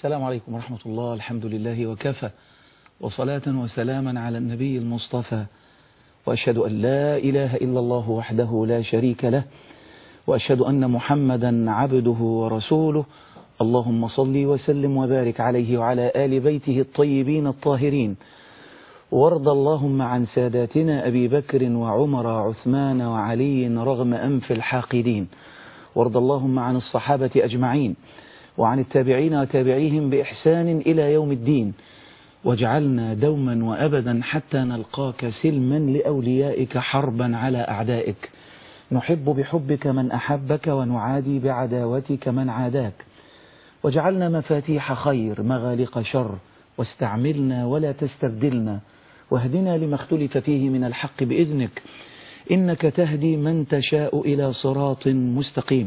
السلام عليكم ورحمة الله الحمد لله وكفى وصلاة وسلاما على النبي المصطفى وأشهد أن لا إله إلا الله وحده لا شريك له وأشهد أن محمدا عبده ورسوله اللهم صل وسلم وبارك عليه وعلى آل بيته الطيبين الطاهرين وارض اللهم عن ساداتنا أبي بكر وعمر وعثمان وعلي رغم أنف الحاقدين وارض اللهم عن الصحابة أجمعين وعن التابعين وتابعيهم بإحسان إلى يوم الدين واجعلنا دوما وأبدا حتى نلقاك سلما لأوليائك حربا على أعدائك نحب بحبك من أحبك ونعادي بعداوتك من عاداك واجعلنا مفاتيح خير مغالق شر واستعملنا ولا تستبدلنا واهدنا لما اختلف فيه من الحق بإذنك إنك تهدي من تشاء إلى صراط مستقيم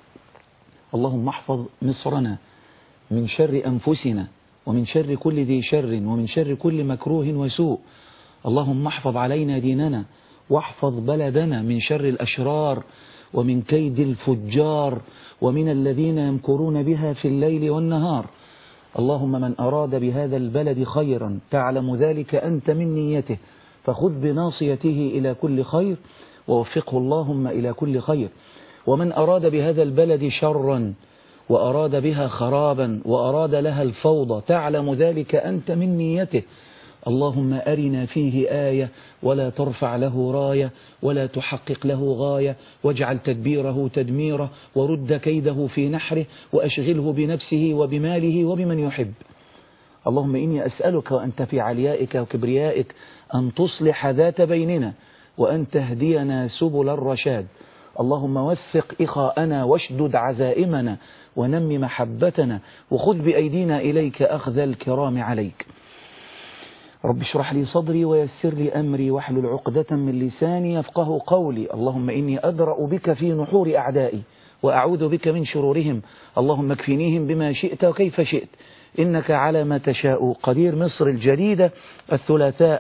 اللهم احفظ مصرنا من شر أنفسنا ومن شر كل ذي شر ومن شر كل مكروه وسوء اللهم احفظ علينا ديننا واحفظ بلدنا من شر الأشرار ومن كيد الفجار ومن الذين يمكرون بها في الليل والنهار اللهم من أراد بهذا البلد خيرا تعلم ذلك أنت من نيته فخذ بناصيته إلى كل خير ووفقه اللهم إلى كل خير ومن أراد بهذا البلد شرا وأراد بها خرابا وأراد لها الفوضى تعلم ذلك أنت من نيته اللهم أرنا فيه آية ولا ترفع له راية ولا تحقق له غاية واجعل تدبيره تدميره ورد كيده في نحره وأشغله بنفسه وبماله وبمن يحب اللهم إني أسألك وأنت في عليائك وكبريائك أن تصلح ذات بيننا وأن تهدينا سبل الرشاد اللهم وثق إخاءنا واشدد عزائمنا ونم محبتنا وخذ بأيدينا إليك أخذ الكرام عليك رب اشرح لي صدري ويسر لي أمري واحلل عقدة من لساني يفقه قولي اللهم إني أدرأ بك في نحور أعدائي وأعوذ بك من شرورهم اللهم اكفنيهم بما شئت وكيف شئت إنك على ما تشاء قدير مصر الجديدة الثلاثاء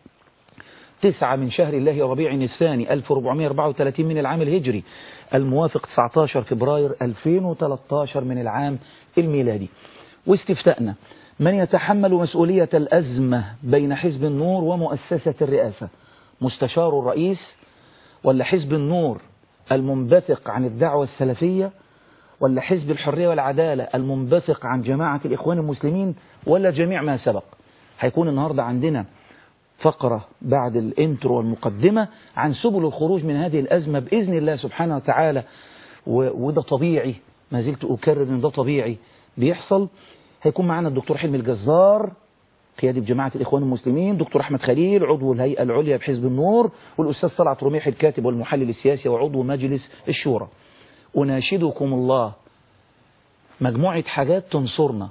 تسعة من شهر الله ربيع الثاني 1434 من العام الهجري الموافق 19 فبراير 2013 من العام الميلادي واستفتأنا من يتحمل مسؤولية الأزمة بين حزب النور ومؤسسة الرئاسة مستشار الرئيس ولا حزب النور المنبثق عن الدعوة السلفية ولا حزب الحرية والعدالة المنبثق عن جماعة الإخوان المسلمين ولا جميع ما سبق هيكون النهاردة عندنا فقرة بعد الانترو والمقدمة عن سبل الخروج من هذه الأزمة بإذن الله سبحانه وتعالى وده طبيعي ما زلت أكرر أن ده طبيعي بيحصل هيكون معنا الدكتور حلمي الجزار قيادي بجماعة الإخوان المسلمين دكتور أحمد خليل عضو الهيئة العليا بحزب النور والأستاذ طلعت رميح الكاتب والمحلل السياسي وعضو مجلس الشورى أناشدكم الله مجموعة حاجات تنصرنا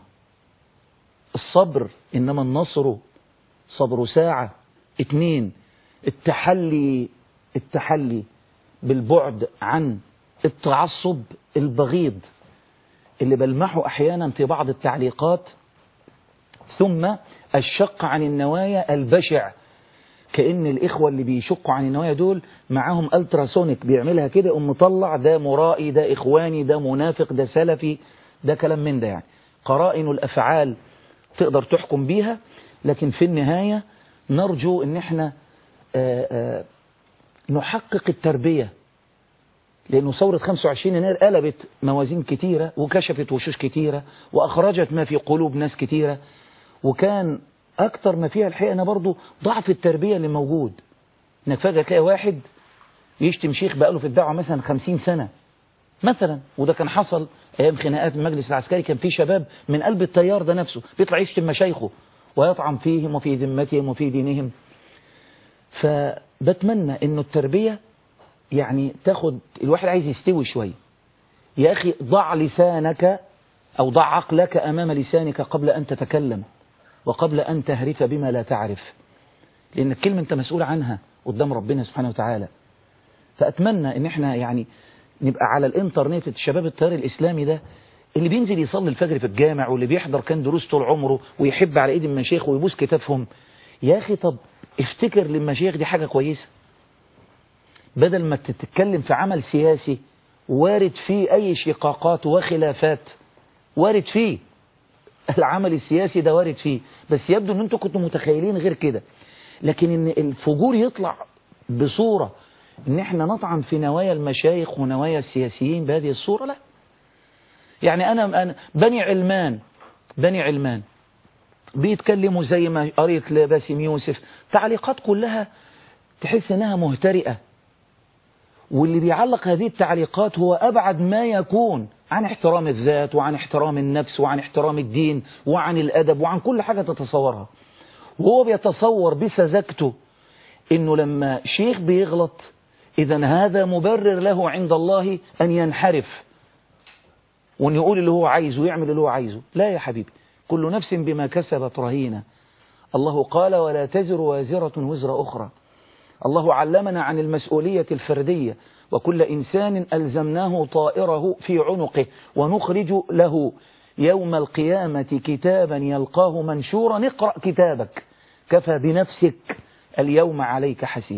الصبر إنما النصر صبر ساعة اتنين التحلي التحلي بالبعد عن التعصب البغيض اللي بلمحه أحيانا في بعض التعليقات ثم الشق عن النوايا البشع كأن الإخوة اللي بيشقوا عن النوايا دول معاهم ألتراسونيك بيعملها كده يقوم مطلع ده مرائي ده إخواني ده منافق ده سلفي ده كلام من ده يعني قرائن الأفعال تقدر تحكم بيها لكن في النهاية نرجو ان احنا آآ آآ نحقق التربية لأنه ثورة 25 يناير قلبت موازين كتيرة وكشفت وشوش كتيرة وأخرجت ما في قلوب ناس كتيرة وكان أكتر ما فيها الحقيقة أنا برضو ضعف التربية اللي موجود إنك فجأة تلاقي واحد يشتم شيخ بقاله في الدعوة مثلا 50 سنة مثلا وده كان حصل أيام خناقات المجلس العسكري كان في شباب من قلب التيار ده نفسه بيطلع يشتم مشايخه ويطعن فيهم وفي ذمتهم وفي دينهم فبتمنى انه التربية يعني تاخد الواحد عايز يستوي شوية يا أخي ضع لسانك أو ضع عقلك أمام لسانك قبل أن تتكلم وقبل أن تهرف بما لا تعرف لأن الكلمة أنت مسؤول عنها قدام ربنا سبحانه وتعالى فأتمنى أن احنا يعني نبقى على الانترنت الشباب التيار الإسلامي ده اللي بينزل يصلي الفجر في الجامع واللي بيحضر كان دروس طول عمره ويحب على ايد المشايخ ويبوس كتافهم يا اخي طب افتكر للمشايخ دي حاجة كويسة بدل ما تتكلم في عمل سياسي وارد فيه اي شقاقات وخلافات وارد فيه العمل السياسي ده وارد فيه بس يبدو ان انتم كنتوا متخيلين غير كده لكن ان الفجور يطلع بصورة ان احنا نطعن في نوايا المشايخ ونوايا السياسيين بهذه الصورة لا يعني انا, أنا بني علمان بني علمان بيتكلموا زي ما قريت لباسم يوسف تعليقات كلها تحس انها مهترئة واللي بيعلق هذه التعليقات هو أبعد ما يكون عن احترام الذات وعن احترام النفس وعن احترام الدين وعن الأدب وعن كل حاجة تتصورها وهو بيتصور بسذاجته انه لما شيخ بيغلط اذا هذا مبرر له عند الله ان ينحرف وان يقول اللي هو عايزه ويعمل اللي هو عايزه لا يا حبيبي كل نفس بما كسبت رهينة الله قال ولا تزر وازرة وزر أخرى الله علمنا عن المسؤولية الفردية وكل إنسان ألزمناه طائره في عنقه ونخرج له يوم القيامة كتابا يلقاه منشورا اقرأ كتابك كفى بنفسك اليوم عليك حسيب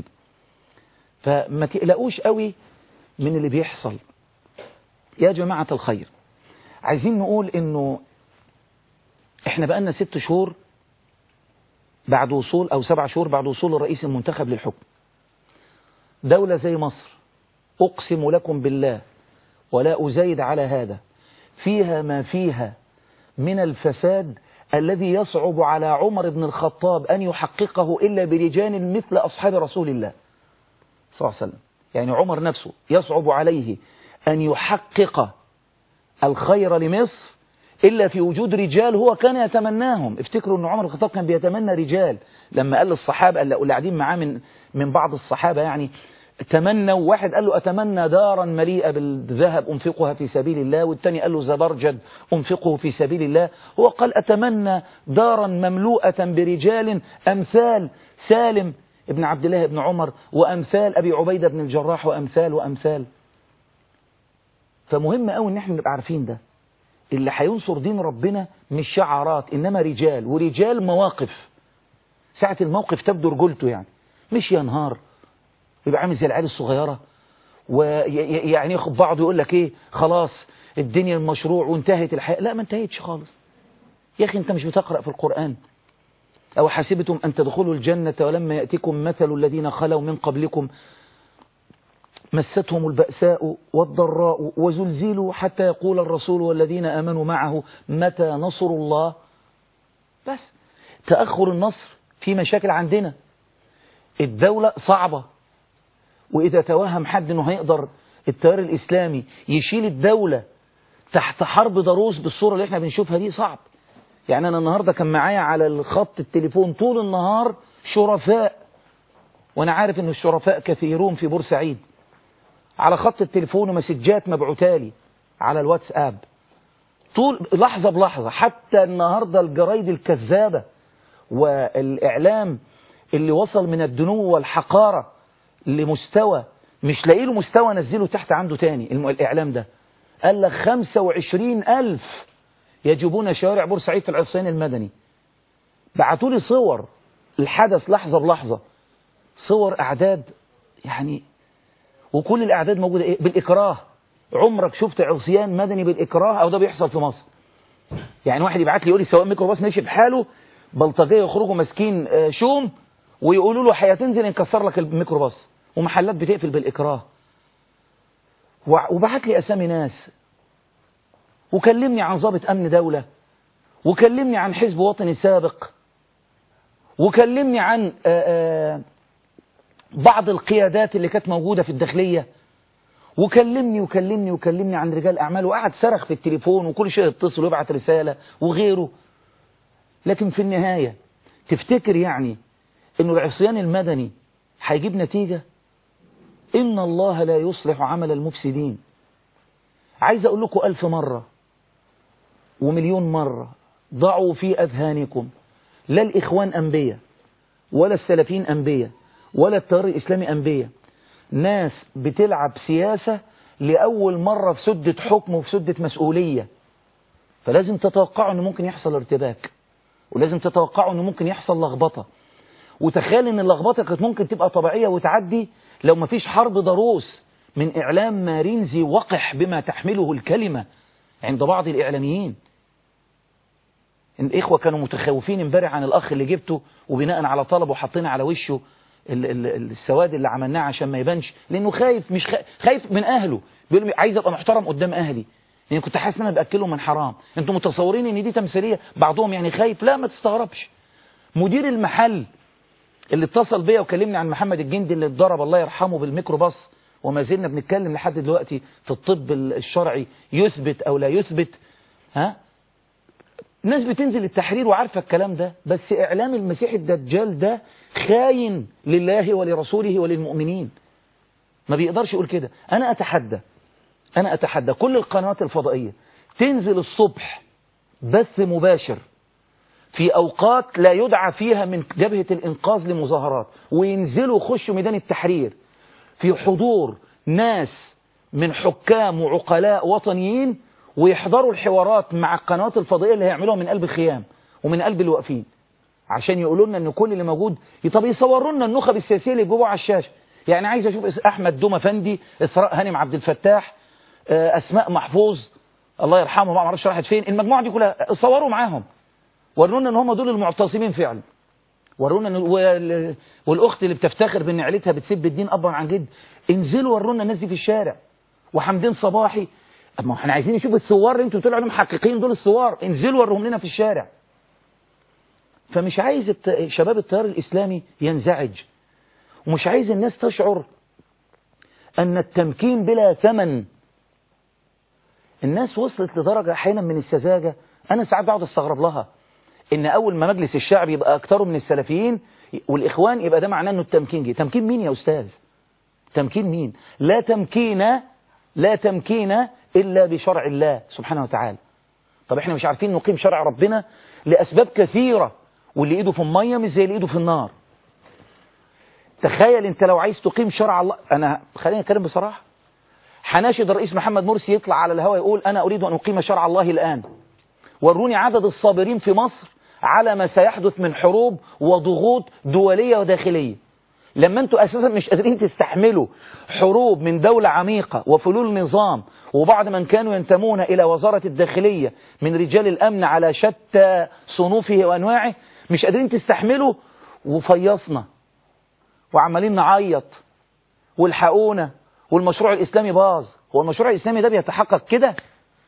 فما تقلقوش قوي من اللي بيحصل يا جماعة الخير عايزين نقول انه احنا بقالنا ست شهور بعد وصول او سبع شهور بعد وصول الرئيس المنتخب للحكم دولة زي مصر اقسم لكم بالله ولا ازايد على هذا فيها ما فيها من الفساد الذي يصعب على عمر بن الخطاب أن يحققه إلا برجال مثل أصحاب رسول الله صلى الله عليه وسلم يعني عمر نفسه يصعب عليه أن يحقق الخير لمصر إلا في وجود رجال هو كان يتمناهم افتكروا أن عمر بن الخطاب كان بيتمنى رجال لما قال للصحابة اللي قاعدين معاه من, من بعض الصحابة يعني تمنوا واحد قال له أتمنى دارا مليئة بالذهب أنفقها في سبيل الله والتاني قال له زبرجد أنفقه في سبيل الله هو قال أتمنى دارا مملوءة برجال أمثال سالم ابن عبد الله بن عمر وأمثال أبي عبيدة بن الجراح وأمثال وأمثال فمهم قوي ان احنا نبقى عارفين ده اللي هينصر دين ربنا مش شعارات انما رجال ورجال مواقف ساعة الموقف تبدو رجولته يعني مش ينهار يبقى عامل زي العيال الصغيرة ويعني ياخد بعضه يقول لك ايه خلاص الدنيا المشروع وانتهت الحياة لا ما انتهتش خالص يا اخي انت مش بتقرأ في القرآن أو حسبتم أن تدخلوا الجنة ولما يأتكم مثل الذين خلوا من قبلكم مستهم البأساء والضراء وزلزلوا حتى يقول الرسول والذين آمنوا معه متى نصر الله بس تأخر النصر في مشاكل عندنا الدولة صعبة وإذا توهم حد أنه هيقدر التيار الإسلامي يشيل الدولة تحت حرب ضروس بالصورة اللي احنا بنشوفها دي صعب يعني أنا النهاردة كان معايا على الخط التليفون طول النهار شرفاء وأنا عارف أن الشرفاء كثيرون في بورسعيد على خط التليفون ومسجات مبعوتالي على الواتساب طول لحظة بلحظة حتى النهاردة الجرايد الكذابة والإعلام اللي وصل من الدنو والحقارة لمستوى مش لاقي له مستوى نزله تحت عنده تاني الإعلام ده قال لك 25 ألف يجبون شوارع بورسعيد في العصيان المدني بعتوا لي صور الحدث لحظة بلحظة صور أعداد يعني وكل الأعداد موجودة إيه؟ بالإكراه عمرك شفت عصيان مدني بالإكراه أو ده بيحصل في مصر يعني واحد يبعت لي يقول لي سواء ميكروباص ماشي بحاله بلطجية يخرجوا ماسكين شوم ويقولوا له هتنزل نكسر لك الميكروباص ومحلات بتقفل بالإكراه وبعت لي أسامي ناس وكلمني عن ضابط أمن دولة وكلمني عن حزب وطني سابق وكلمني عن آآ آآ بعض القيادات اللي كانت موجودة في الداخلية وكلمني وكلمني وكلمني عن رجال أعمال وقعد صرخ في التليفون وكل شيء يتصل ويبعت رسالة وغيره لكن في النهاية تفتكر يعني انه العصيان المدني هيجيب نتيجة إن الله لا يصلح عمل المفسدين عايز أقول لكم ألف مرة ومليون مرة ضعوا في أذهانكم لا الإخوان أنبياء ولا السلفين أنبياء ولا التيار الإسلامي أنبياء ناس بتلعب سياسة لأول مرة في سدة حكم وفي سدة مسؤولية فلازم تتوقعوا أنه ممكن يحصل ارتباك ولازم تتوقعوا أنه ممكن يحصل لخبطة وتخيل أن اللخبطة كانت ممكن تبقى طبيعية وتعدي لو ما فيش حرب ضروس من إعلام مارينزي وقح بما تحمله الكلمة عند بعض الإعلاميين الإخوة كانوا متخوفين امبارح عن الأخ اللي جبته وبناء على طلبه حطينا على وشه السواد اللي عملناه عشان ما يبانش لأنه خايف مش خايف من أهله بيقول عايز أبقى محترم قدام أهلي لأن كنت حاسس ان انا باكلهم من حرام انتوا متصورين ان دي تمثيليه بعضهم يعني خايف لا ما تستغربش مدير المحل اللي اتصل بيا وكلمني عن محمد الجندي اللي اتضرب الله يرحمه بالميكروباص وما زلنا بنتكلم لحد دلوقتي في الطب الشرعي يثبت او لا يثبت ها ناس بتنزل التحرير وعارفه الكلام ده بس اعلام المسيح الدجال ده خاين لله ولرسوله وللمؤمنين ما بيقدرش يقول كده انا اتحدى أنا أتحدى كل القنوات الفضائية تنزل الصبح بث مباشر في أوقات لا يدعى فيها من جبهة الإنقاذ لمظاهرات وينزلوا يخشوا ميدان التحرير في حضور ناس من حكام وعقلاء وطنيين ويحضروا الحوارات مع القنوات الفضائية اللي هيعملوها من قلب الخيام ومن قلب الواقفين عشان يقولوا لنا ان كل اللي موجود طب يصوروا لنا النخب السياسيه اللي بيجيبوها على الشاشه يعني عايز اشوف احمد دوما فندي اسراء هانم عبد الفتاح أسماء محفوظ الله يرحمه ما اعرفش راحت فين المجموعة دي كلها صوروا معاهم ورونا ان هم دول المعتصمين فعلا ورونا ان والاخت اللي بتفتخر بان عيلتها بتسب الدين ابا عن جد انزلوا ورونا الناس دي في الشارع وحمدين صباحي اما احنا عايزين نشوف الثوار اللي انتوا بتقولوا عليهم حقيقيين دول الثوار انزلوا وروهم لنا في الشارع فمش عايز شباب التيار الاسلامي ينزعج ومش عايز الناس تشعر ان التمكين بلا ثمن الناس وصلت لدرجة أحيانا من السذاجة أنا ساعات بقعد استغرب لها إن أول ما مجلس الشعب يبقى أكثره من السلفيين والإخوان يبقى ده معناه إنه التمكين جه تمكين مين يا أستاذ تمكين مين لا تمكين لا تمكين إلا بشرع الله سبحانه وتعالى طب إحنا مش عارفين نقيم شرع ربنا لأسباب كثيرة واللي إيده في المية مش زي اللي إيده في النار تخيل أنت لو عايز تقيم شرع الله أنا خليني أتكلم بصراحة حناشد الرئيس محمد مرسي يطلع على الهواء يقول أنا أريد أن أقيم شرع الله الآن وروني عدد الصابرين في مصر على ما سيحدث من حروب وضغوط دولية وداخلية لما انتوا أساسا مش قادرين تستحملوا حروب من دولة عميقة وفلول نظام وبعض من كانوا ينتمون إلى وزارة الداخلية من رجال الأمن على شتى صنوفه وأنواعه مش قادرين تستحملوا وفيصنا وعمالين نعيط والحقونا والمشروع الإسلامي باظ هو المشروع الإسلامي ده بيتحقق كده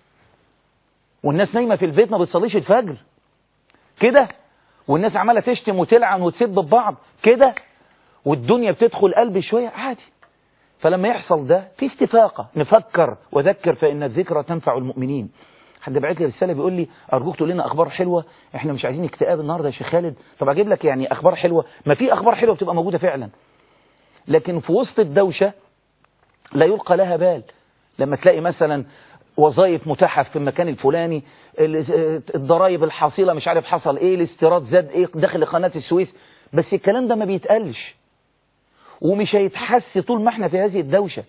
والناس نايمة في البيت ما بتصليش الفجر كده والناس عمالة تشتم وتلعن وتسب ببعض كده والدنيا بتدخل قلبي شوية عادي فلما يحصل ده في استفاقة نفكر وذكر فإن الذكرى تنفع المؤمنين حد بعت لي رسالة بيقول لي أرجوك تقول لنا أخبار حلوة إحنا مش عايزين اكتئاب النهاردة يا شيخ خالد طب أجيب لك يعني أخبار حلوة ما في أخبار حلوة بتبقى موجودة فعلا لكن في وسط الدوشة لا يلقى لها بال لما تلاقي مثلا وظائف متاحة في المكان الفلاني الضرائب الحاصلة مش عارف حصل ايه الاستيراد زاد ايه داخل قناة السويس بس الكلام ده ما بيتقالش ومش هيتحس طول ما احنا في هذه الدوشة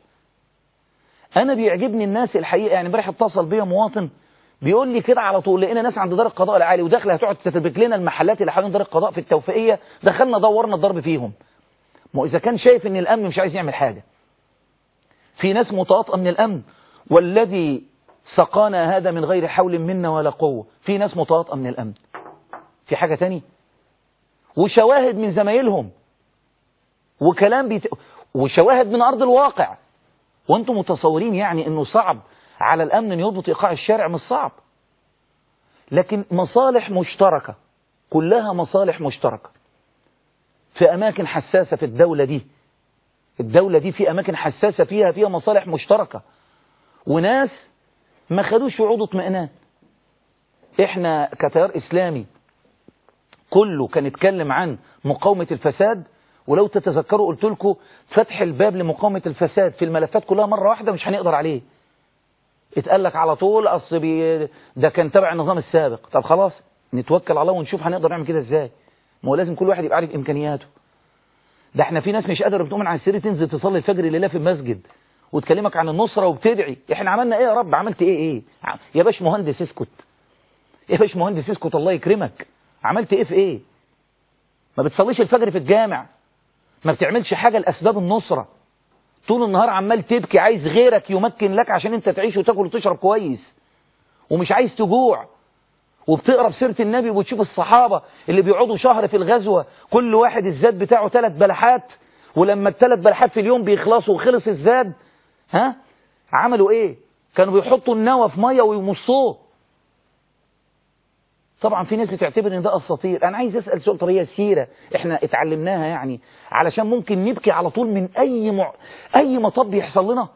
انا بيعجبني الناس الحقيقة يعني امبارح اتصل بيا مواطن بيقول لي كده على طول لقينا ناس عند دار القضاء العالي وداخله هتقعد تتربك لنا المحلات اللي حوالين دار القضاء في التوفيقية دخلنا دورنا الضرب فيهم ما اذا كان شايف ان الامن مش عايز يعمل حاجة في ناس متواطئة من الأمن والذي سقانا هذا من غير حول منا ولا قوة في ناس متواطئة من الأمن في حاجة تاني وشواهد من زمايلهم وكلام بيت... وشواهد من أرض الواقع وانتم متصورين يعني انه صعب على الأمن ان يضبط إيقاع الشارع مش صعب لكن مصالح مشتركة كلها مصالح مشتركة في أماكن حساسة في الدولة دي الدولة دي في أماكن حساسة فيها فيها مصالح مشتركة وناس ما خدوش وعود اطمئنان احنا كتيار إسلامي كله كان يتكلم عن مقاومة الفساد ولو تتذكروا قلت لكم فتح الباب لمقاومة الفساد في الملفات كلها مرة واحدة مش هنقدر عليه اتقال لك على طول أصل بي ده كان تبع النظام السابق طب خلاص نتوكل على الله ونشوف هنقدر نعمل كده ازاي ما هو لازم كل واحد يبقى عارف إمكانياته ده احنا في ناس مش قادرة بتقوم من على السرير تنزل تصلي الفجر الليلة في المسجد وتكلمك عن النصرة وبتدعي احنا عملنا ايه يا رب عملت ايه ايه يا باش مهندس اسكت يا باش مهندس اسكت الله يكرمك عملت ايه في ايه ما بتصليش الفجر في الجامع ما بتعملش حاجة لأسباب النصرة طول النهار عمال تبكي عايز غيرك يمكن لك عشان انت تعيش وتاكل وتشرب كويس ومش عايز تجوع وبتقرا سيره النبي وتشوف الصحابه اللي بيقعدوا شهر في الغزوه كل واحد الزاد بتاعه ثلاث بلحات ولما الثلاث بلحات في اليوم بيخلصوا وخلص الزاد ها عملوا ايه كانوا بيحطوا النوى في ميه ويمصوه طبعا في ناس بتعتبر ان ده اساطير انا عايز اسال سؤال طب هي سيره احنا اتعلمناها يعني علشان ممكن نبكي على طول من اي مع... اي مطب يحصل لنا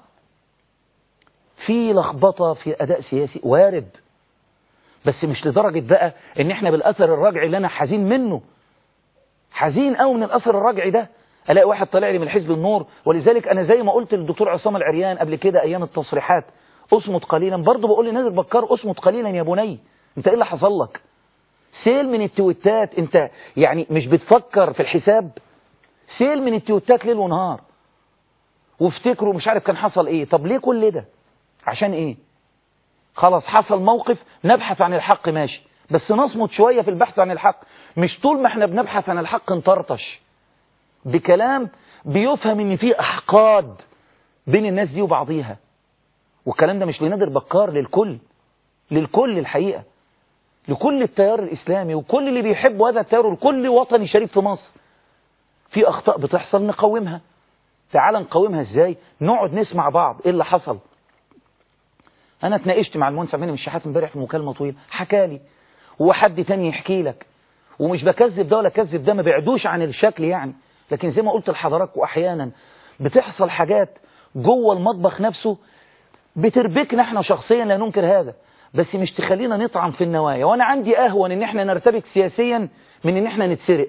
في لخبطه في اداء سياسي وارد بس مش لدرجه بقى ان احنا بالاثر الرجعي اللي انا حزين منه حزين قوي من الاثر الرجعي ده الاقي واحد طالع لي من حزب النور ولذلك انا زي ما قلت للدكتور عصام العريان قبل كده ايام التصريحات اصمت قليلا برضه بقول لنادر بكار اصمت قليلا يا بني انت ايه اللي حصل لك سيل من التويتات انت يعني مش بتفكر في الحساب سيل من التويتات ليل ونهار وافتكروا مش عارف كان حصل ايه طب ليه كل ده عشان ايه خلاص حصل موقف نبحث عن الحق ماشي بس نصمت شوية في البحث عن الحق مش طول ما احنا بنبحث عن الحق نطرطش بكلام بيفهم ان في احقاد بين الناس دي وبعضيها والكلام ده مش لنادر بكار للكل للكل الحقيقة لكل التيار الإسلامي وكل اللي بيحب هذا التيار وكل وطني شريف في مصر في أخطاء بتحصل نقومها تعال نقومها ازاي نقعد نسمع بعض ايه اللي حصل انا اتناقشت مع المهندس عبد الشحات امبارح في مكالمه طويله حكى لي وحد تاني يحكي لك ومش بكذب ده ولا كذب ده ما بعدوش عن الشكل يعني لكن زي ما قلت لحضراتكم احيانا بتحصل حاجات جوه المطبخ نفسه بتربكنا احنا شخصيا لا ننكر هذا بس مش تخلينا نطعن في النوايا وانا عندي اهون ان احنا نرتبك سياسيا من ان احنا نتسرق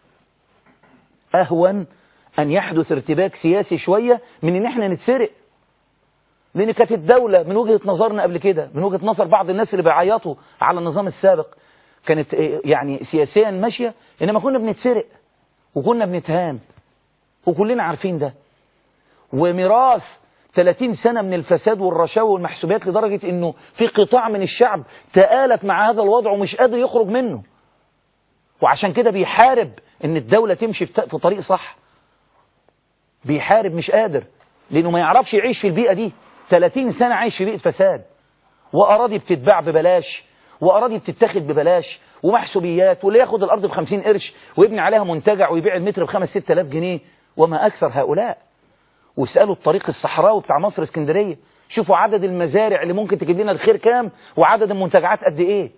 اهون ان يحدث ارتباك سياسي شوية من ان احنا نتسرق لان كانت الدولة من وجهة نظرنا قبل كده من وجهة نظر بعض الناس اللي بيعيطوا على النظام السابق كانت يعني سياسيا ماشية انما كنا بنتسرق وكنا بنتهان وكلنا عارفين ده وميراث 30 سنة من الفساد والرشاوى والمحسوبيات لدرجة انه في قطاع من الشعب تآلف مع هذا الوضع ومش قادر يخرج منه وعشان كده بيحارب ان الدولة تمشي في طريق صح بيحارب مش قادر لانه ما يعرفش يعيش في البيئة دي 30 سنة عايش في بيئة فساد وأراضي بتتباع ببلاش وأراضي بتتاخد ببلاش ومحسوبيات واللي ياخد الأرض ب 50 قرش ويبني عليها منتجع ويبيع المتر ب 5 6000 جنيه وما أكثر هؤلاء واسألوا الطريق الصحراوي بتاع مصر اسكندرية شوفوا عدد المزارع اللي ممكن تجيب لنا الخير كام وعدد المنتجعات قد ايه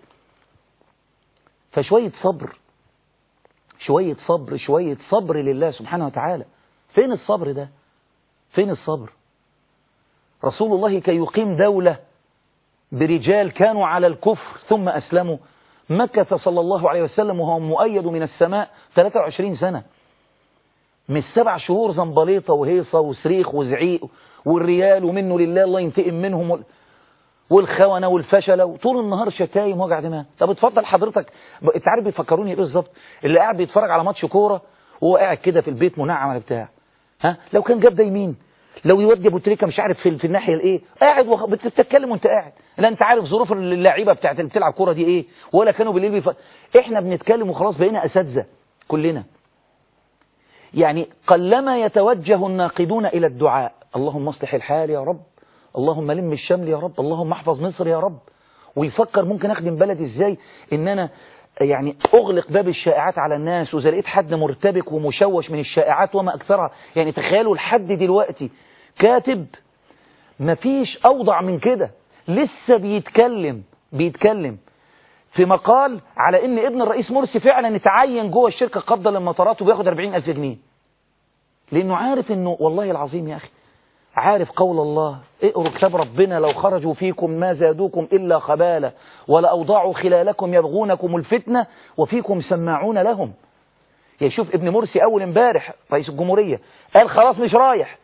فشوية صبر شوية صبر شوية صبر لله سبحانه وتعالى فين الصبر ده فين الصبر رسول الله كي يقيم دولة برجال كانوا على الكفر ثم أسلموا مكة صلى الله عليه وسلم وهو مؤيد من السماء 23 سنة مش سبع شهور زنبليطة وهيصة وصريخ وزعيق والريال ومنه لله الله ينتقم منهم والخونة والفشلة وطول النهار شتايم وجع دماغ طب اتفضل حضرتك انت عارف بيفكروني ايه بالظبط اللي قاعد بيتفرج على ماتش كورة وهو قاعد كده في البيت منعم على بتاع ها لو كان جاب ده يمين لو يودي ابو تريكه مش عارف في, في الناحيه الايه قاعد وخ... بتتكلم وانت قاعد لا انت عارف ظروف اللعيبه بتاعت اللي بتلعب كوره دي ايه ولا كانوا بالليل بيف... احنا بنتكلم وخلاص بقينا اساتذه كلنا يعني قلما يتوجه الناقدون الى الدعاء اللهم اصلح الحال يا رب اللهم لم الشمل يا رب اللهم احفظ مصر يا رب ويفكر ممكن اخدم بلدي ازاي ان انا يعني اغلق باب الشائعات على الناس واذا لقيت حد مرتبك ومشوش من الشائعات وما اكثرها يعني تخيلوا لحد دلوقتي كاتب مفيش اوضع من كده لسه بيتكلم بيتكلم في مقال على ان ابن الرئيس مرسي فعلا اتعين جوه الشركه قبضه للمطارات وبياخد 40000 جنيه لانه عارف انه والله العظيم يا اخي عارف قول الله اقروا كتاب ربنا لو خرجوا فيكم ما زادوكم إلا خبالة ولأوضعوا خلالكم يبغونكم الفتنة وفيكم سماعون لهم يشوف ابن مرسي أول امبارح رئيس الجمهورية قال خلاص مش رايح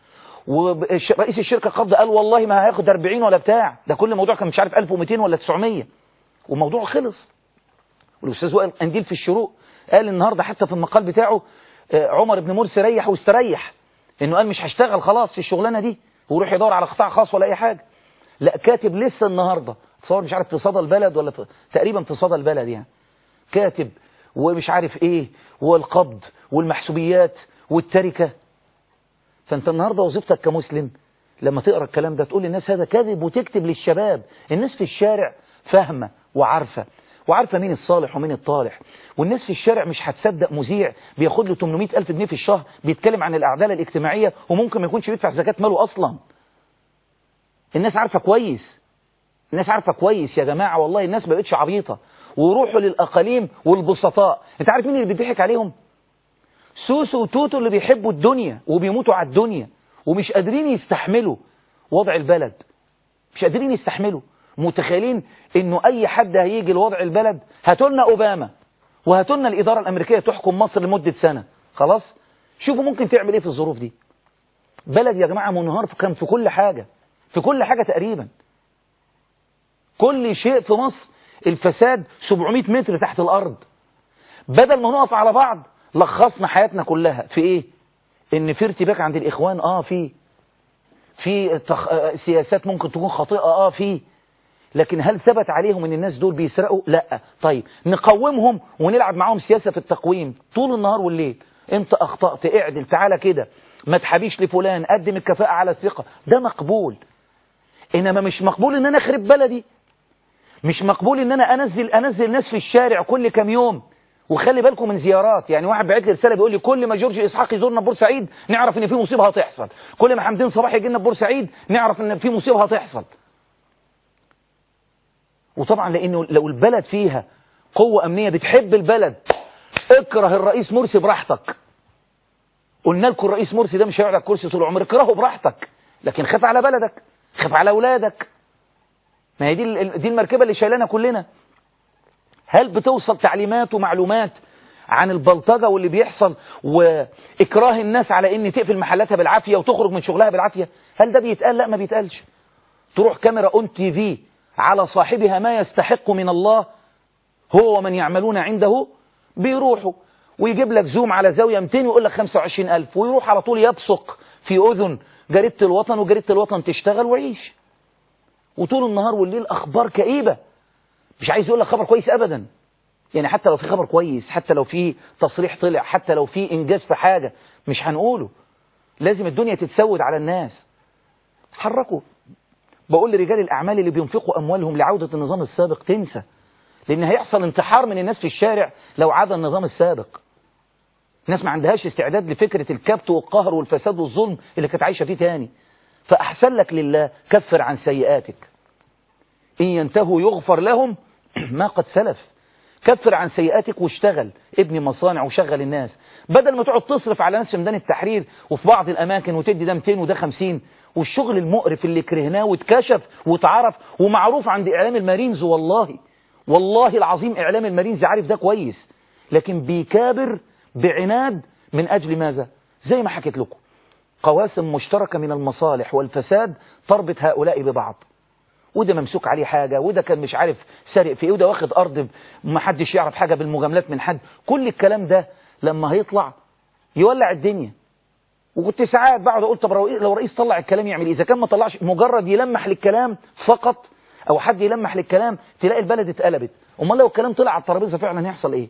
ورئيس الشركة قبض قال والله ما هياخد 40 ولا بتاع ده كل موضوع كان مش عارف 1200 ولا 900 والموضوع خلص والأستاذ وائل قنديل في الشروق قال النهاردة حتى في المقال بتاعه عمر بن مرسي ريح واستريح انه قال مش هشتغل خلاص في الشغلانه دي ويروح يدور على قطاع خاص ولا اي حاجه لا كاتب لسه النهارده تصور مش عارف في صدى البلد ولا في تقريبا في صدى البلد يعني كاتب ومش عارف ايه والقبض والمحسوبيات والتركه فانت النهارده وظيفتك كمسلم لما تقرا الكلام ده تقول للناس هذا كذب وتكتب للشباب الناس في الشارع فاهمه وعارفه وعارفة مين الصالح ومين الطالح والناس في الشارع مش هتصدق مذيع بياخد له 800 ألف جنيه في الشهر بيتكلم عن الأعدالة الاجتماعية وممكن ما يكونش بيدفع زكاة ماله أصلا الناس عارفة كويس الناس عارفة كويس يا جماعة والله الناس ما بقتش عبيطة وروحوا للأقاليم والبسطاء انت عارف مين اللي بيضحك عليهم سوسو وتوتو اللي بيحبوا الدنيا وبيموتوا على الدنيا ومش قادرين يستحملوا وضع البلد مش قادرين يستحملوا متخيلين انه اي حد هيجي لوضع البلد هاتولنا اوباما وهاتولنا الاداره الامريكيه تحكم مصر لمده سنه خلاص شوفوا ممكن تعمل ايه في الظروف دي بلد يا جماعه منهار كان في كل حاجه في كل حاجه تقريبا كل شيء في مصر الفساد 700 متر تحت الارض بدل ما نقف على بعض لخصنا حياتنا كلها في ايه ان في ارتباك عند الاخوان اه في في تخ... سياسات ممكن تكون خاطئة اه في لكن هل ثبت عليهم ان الناس دول بيسرقوا لا طيب نقومهم ونلعب معاهم سياسة في التقويم طول النهار والليل انت اخطأت اعدل تعالى كده ما تحبيش لفلان قدم الكفاءة على الثقة ده مقبول انما مش مقبول ان انا اخرب بلدي مش مقبول ان انا انزل انزل ناس في الشارع كل كام يوم وخلي بالكم من زيارات يعني واحد بعت لي رساله بيقول لي كل ما جورج اسحاق يزورنا بورسعيد نعرف ان في مصيبه هتحصل كل ما حمدين صباح يجي لنا بورسعيد نعرف ان في مصيبه هتحصل وطبعا لانه لو البلد فيها قوه امنيه بتحب البلد اكره الرئيس مرسي براحتك قلنا لكم الرئيس مرسي ده مش هيقعد على الكرسي طول عمره اكرهه براحتك لكن خاف على بلدك خاف على اولادك ما هي دي دي المركبه اللي شايلانا كلنا هل بتوصل تعليمات ومعلومات عن البلطجة واللي بيحصل وإكراه الناس على إن تقفل محلاتها بالعافية وتخرج من شغلها بالعافية هل ده بيتقال لا ما بيتقالش تروح كاميرا اون تي في على صاحبها ما يستحق من الله هو ومن يعملون عنده بيروحوا ويجيب لك زوم على زاوية 200 ويقول لك 25000 ويروح على طول يبصق في أذن جريدة الوطن وجريدة الوطن تشتغل ويعيش وطول النهار والليل أخبار كئيبة مش عايز يقول لك خبر كويس ابدا يعني حتى لو في خبر كويس حتى لو في تصريح طلع حتى لو في انجاز في حاجة مش هنقوله لازم الدنيا تتسود على الناس تحركوا بقول لرجال الاعمال اللي بينفقوا اموالهم لعودة النظام السابق تنسى لان هيحصل انتحار من الناس في الشارع لو عاد النظام السابق الناس ما عندهاش استعداد لفكرة الكبت والقهر والفساد والظلم اللي كانت عايشة فيه تاني فأحسن لك لله كفر عن سيئاتك إن ينتهوا يغفر لهم ما قد سلف كفر عن سيئاتك واشتغل ابني مصانع وشغل الناس بدل ما تقعد تصرف على ناس في ميدان التحرير وفي بعض الأماكن وتدي ده 200 وده 50 والشغل المقرف اللي كرهناه واتكشف واتعرف ومعروف عند إعلام المارينز والله والله العظيم إعلام المارينز عارف ده كويس لكن بيكابر بعناد من أجل ماذا زي ما حكيت لكم قواسم مشتركة من المصالح والفساد تربط هؤلاء ببعض وده ممسوك عليه حاجة وده كان مش عارف سارق في ايه وده واخد أرض ما حدش يعرف حاجة بالمجاملات من حد كل الكلام ده لما هيطلع يولع الدنيا وكنت ساعات بقعد اقول طب لو رئيس طلع الكلام يعمل ايه اذا كان ما طلعش مجرد يلمح للكلام فقط او حد يلمح للكلام تلاقي البلد اتقلبت امال لو الكلام طلع على الترابيزه فعلا هيحصل ايه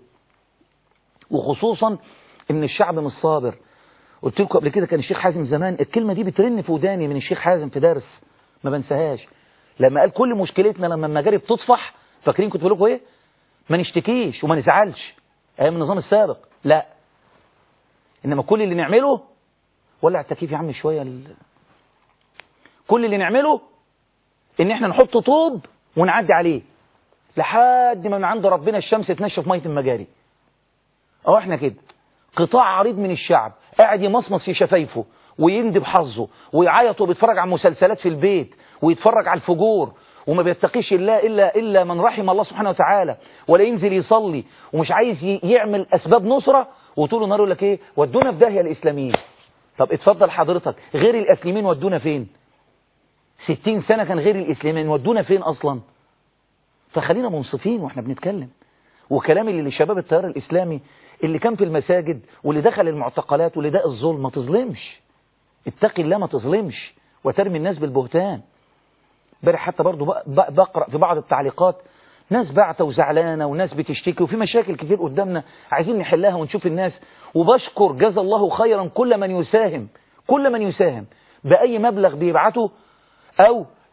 وخصوصا ان الشعب مش صابر قلت لكم قبل كده كان الشيخ حازم زمان الكلمه دي بترن في وداني من الشيخ حازم في درس ما بنساهاش لما قال كل مشكلتنا لما المجاري بتطفح فاكرين كنت بقول لكم ايه ما نشتكيش وما نزعلش ايام النظام السابق لا انما كل اللي نعمله ولع التكييف يا عم شويه ال... كل اللي نعمله ان احنا نحط طوب ونعدي عليه لحد ما من عند ربنا الشمس تنشف ميه المجاري اهو احنا كده قطاع عريض من الشعب قاعد يمصمص في شفايفه ويندب حظه ويعيط وبيتفرج على مسلسلات في البيت ويتفرج على الفجور وما بيتقيش الله إلا, إلا من رحم الله سبحانه وتعالى ولا ينزل يصلي ومش عايز يعمل أسباب نصرة وطول النهار يقول لك إيه ودونا في داهية الإسلاميين طب اتفضل حضرتك غير الأسلمين ودونا فين ستين سنة كان غير الإسلامين ودونا فين أصلا فخلينا منصفين وإحنا بنتكلم وكلامي اللي لشباب التيار الإسلامي اللي كان في المساجد واللي دخل المعتقلات واللي داء الظلم ما تظلمش اتقي الله ما تظلمش وترمي الناس بالبهتان امبارح حتى برضو بقرأ في بعض التعليقات ناس بعتة وزعلانة وناس بتشتكي وفي مشاكل كتير قدامنا عايزين نحلها ونشوف الناس وبشكر جزا الله خيرا كل من يساهم كل من يساهم بأي مبلغ بيبعته أو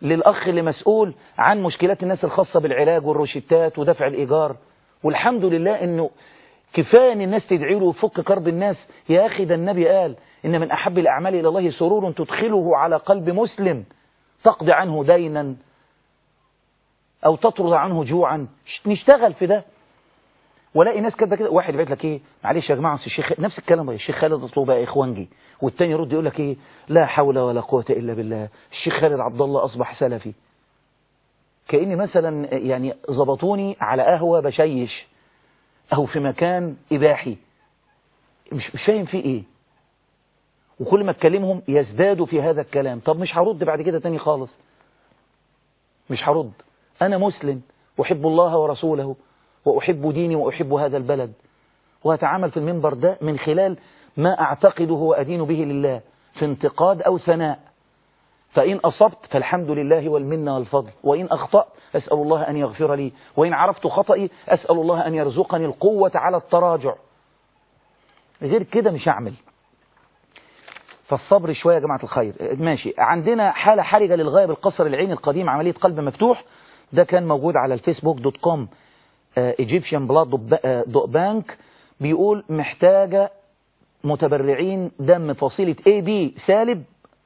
للأخ اللي مسؤول عن مشكلات الناس الخاصة بالعلاج والروشتات ودفع الإيجار والحمد لله أنه كفاية أن الناس تدعي له وفك كرب الناس يا أخي ده النبي قال إن من أحب الأعمال إلى الله سرور تدخله على قلب مسلم تقضي عنه دينا أو تطرد عنه جوعا نشتغل في ده ولاقي ناس كده كده واحد يبعت لك ايه معلش يا جماعه الشيخ نفس الكلام ده الشيخ خالد اطلبه بقى اخوانجي والتاني يرد يقول لك ايه لا حول ولا قوه الا بالله الشيخ خالد عبد الله اصبح سلفي كاني مثلا يعني ظبطوني على قهوه بشيش او في مكان اباحي مش مش فاهم فيه ايه وكل ما اتكلمهم يزدادوا في هذا الكلام طب مش هرد بعد كده تاني خالص مش هرد انا مسلم احب الله ورسوله وأحب ديني وأحب هذا البلد وأتعامل في المنبر ده من خلال ما أعتقده وأدين به لله في انتقاد أو ثناء فإن أصبت فالحمد لله والمنة والفضل وإن أخطأت أسأل الله أن يغفر لي وإن عرفت خطئي أسأل الله أن يرزقني القوة على التراجع غير كده مش هعمل فالصبر شوية يا جماعة الخير ماشي عندنا حالة حرجة للغاية بالقصر العيني القديم عملية قلب مفتوح ده كان موجود على الفيسبوك دوت كوم ايجيبشن بلاد بانك بيقول محتاجة متبرعين دم فصيلة اي بي سالب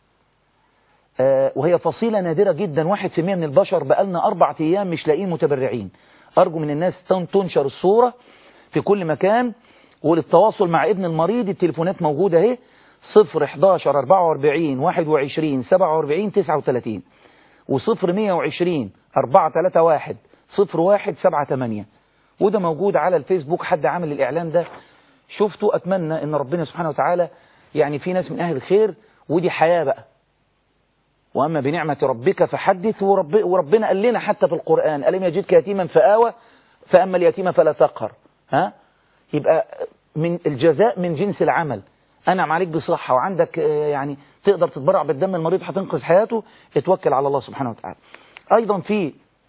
وهي فصيلة نادرة جدا واحد في مية من البشر بقالنا أربع أيام مش لاقيين متبرعين أرجو من الناس تنشر الصورة في كل مكان وللتواصل مع ابن المريض التليفونات موجودة اهي صفر 11 44 21 47 39 وصفر 120 431 صفر واحد سبعة تمانية وده موجود على الفيسبوك حد عامل الإعلان ده شفته أتمنى أن ربنا سبحانه وتعالى يعني في ناس من أهل الخير ودي حياة بقى وأما بنعمة ربك فحدث ورب وربنا قال لنا حتى في القرآن ألم يجدك يتيما فآوى فأما اليتيم فلا تقهر ها يبقى من الجزاء من جنس العمل أنعم عليك بصحة وعندك يعني تقدر تتبرع بالدم المريض هتنقذ حياته اتوكل على الله سبحانه وتعالى أيضا في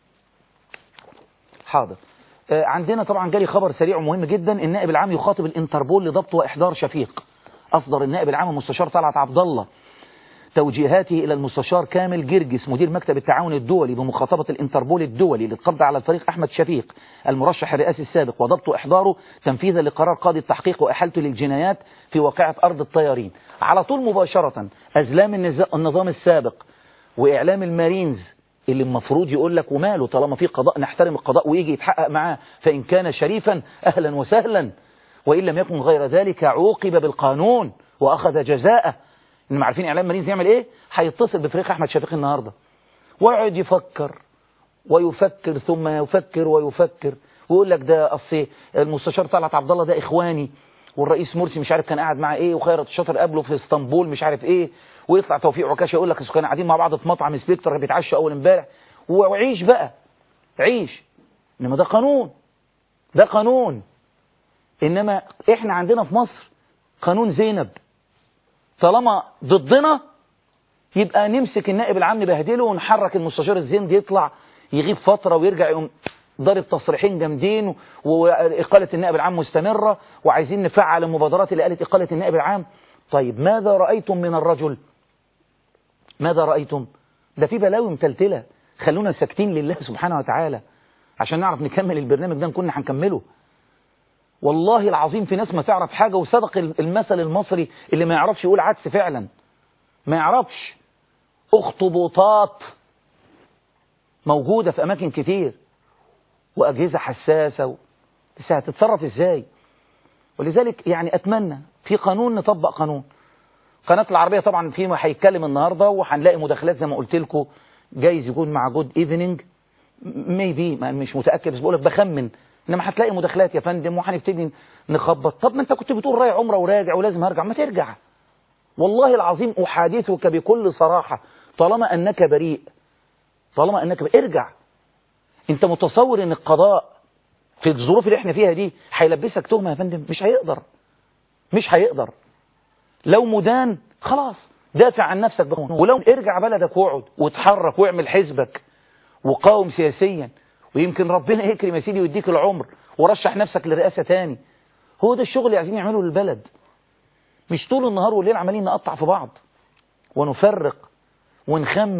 حاضر عندنا طبعا جالي خبر سريع ومهم جدا النائب العام يخاطب الانتربول لضبط واحضار شفيق اصدر النائب العام المستشار طلعت عبد الله توجيهاته الى المستشار كامل جرجس مدير مكتب التعاون الدولي بمخاطبه الانتربول الدولي للقبض على الفريق احمد شفيق المرشح الرئاسي السابق وضبط واحضاره تنفيذا لقرار قاضي التحقيق واحالته للجنايات في واقعه ارض الطيارين على طول مباشره ازلام النظام السابق واعلام المارينز اللي المفروض يقول لك وماله طالما في قضاء نحترم القضاء ويجي يتحقق معاه فإن كان شريفا أهلا وسهلا وإن لم يكن غير ذلك عوقب بالقانون وأخذ جزاءه إنما عارفين إعلام مارينز يعمل إيه هيتصل بفريق أحمد شفيق النهاردة ويقعد يفكر ويفكر ثم يفكر ويفكر ويقول لك ده أصل المستشار طلعت عبد الله ده إخواني والرئيس مرسي مش عارف كان قاعد مع ايه وخيرت الشاطر قابله في اسطنبول مش عارف ايه ويطلع توفيق عكاشه يقول لك كانوا قاعدين مع بعض في مطعم سبيكتر بيتعشوا اول امبارح وعيش بقى عيش انما ده قانون ده قانون انما احنا عندنا في مصر قانون زينب طالما ضدنا يبقى نمسك النائب العام نبهدله ونحرك المستشار الزين يطلع يغيب فترة ويرجع يقوم ضارب تصريحين جامدين وإقالة النائب العام مستمرة وعايزين نفعل المبادرات اللي قالت إقالة النائب العام طيب ماذا رأيتم من الرجل ماذا رأيتم ده في بلاوي متلتلة خلونا ساكتين لله سبحانه وتعالى عشان نعرف نكمل البرنامج ده كنا هنكمله والله العظيم في ناس ما تعرف حاجة وصدق المثل المصري اللي ما يعرفش يقول عدس فعلا ما يعرفش اخطبوطات موجودة في أماكن كتير وأجهزة حساسة و... بس هتتصرف إزاي ولذلك يعني أتمنى في قانون نطبق قانون قناة العربية طبعا فيما هيتكلم النهاردة وهنلاقي مداخلات زي ما قلت لكم جايز يكون مع جود ايفنينج ميبي مش متأكد بس بقولك بخمن انما هتلاقي مداخلات يا فندم وهنبتدي نخبط طب ما انت كنت بتقول رايح عمره وراجع ولازم هرجع ما ترجع والله العظيم احادثك بكل صراحة طالما انك بريء طالما انك بريء ارجع انت متصور ان القضاء في الظروف اللي احنا فيها دي هيلبسك تهمة يا فندم مش هيقدر مش هيقدر لو مدان خلاص دافع عن نفسك بقانون ولو ارجع بلدك واقعد واتحرك واعمل حزبك وقاوم سياسيا ويمكن ربنا يكرم يا سيدي ويديك العمر ورشح نفسك لرئاسة تاني هو ده الشغل اللي عايزين يعمله للبلد مش طول النهار والليل عمالين نقطع في بعض ونفرق ونخمن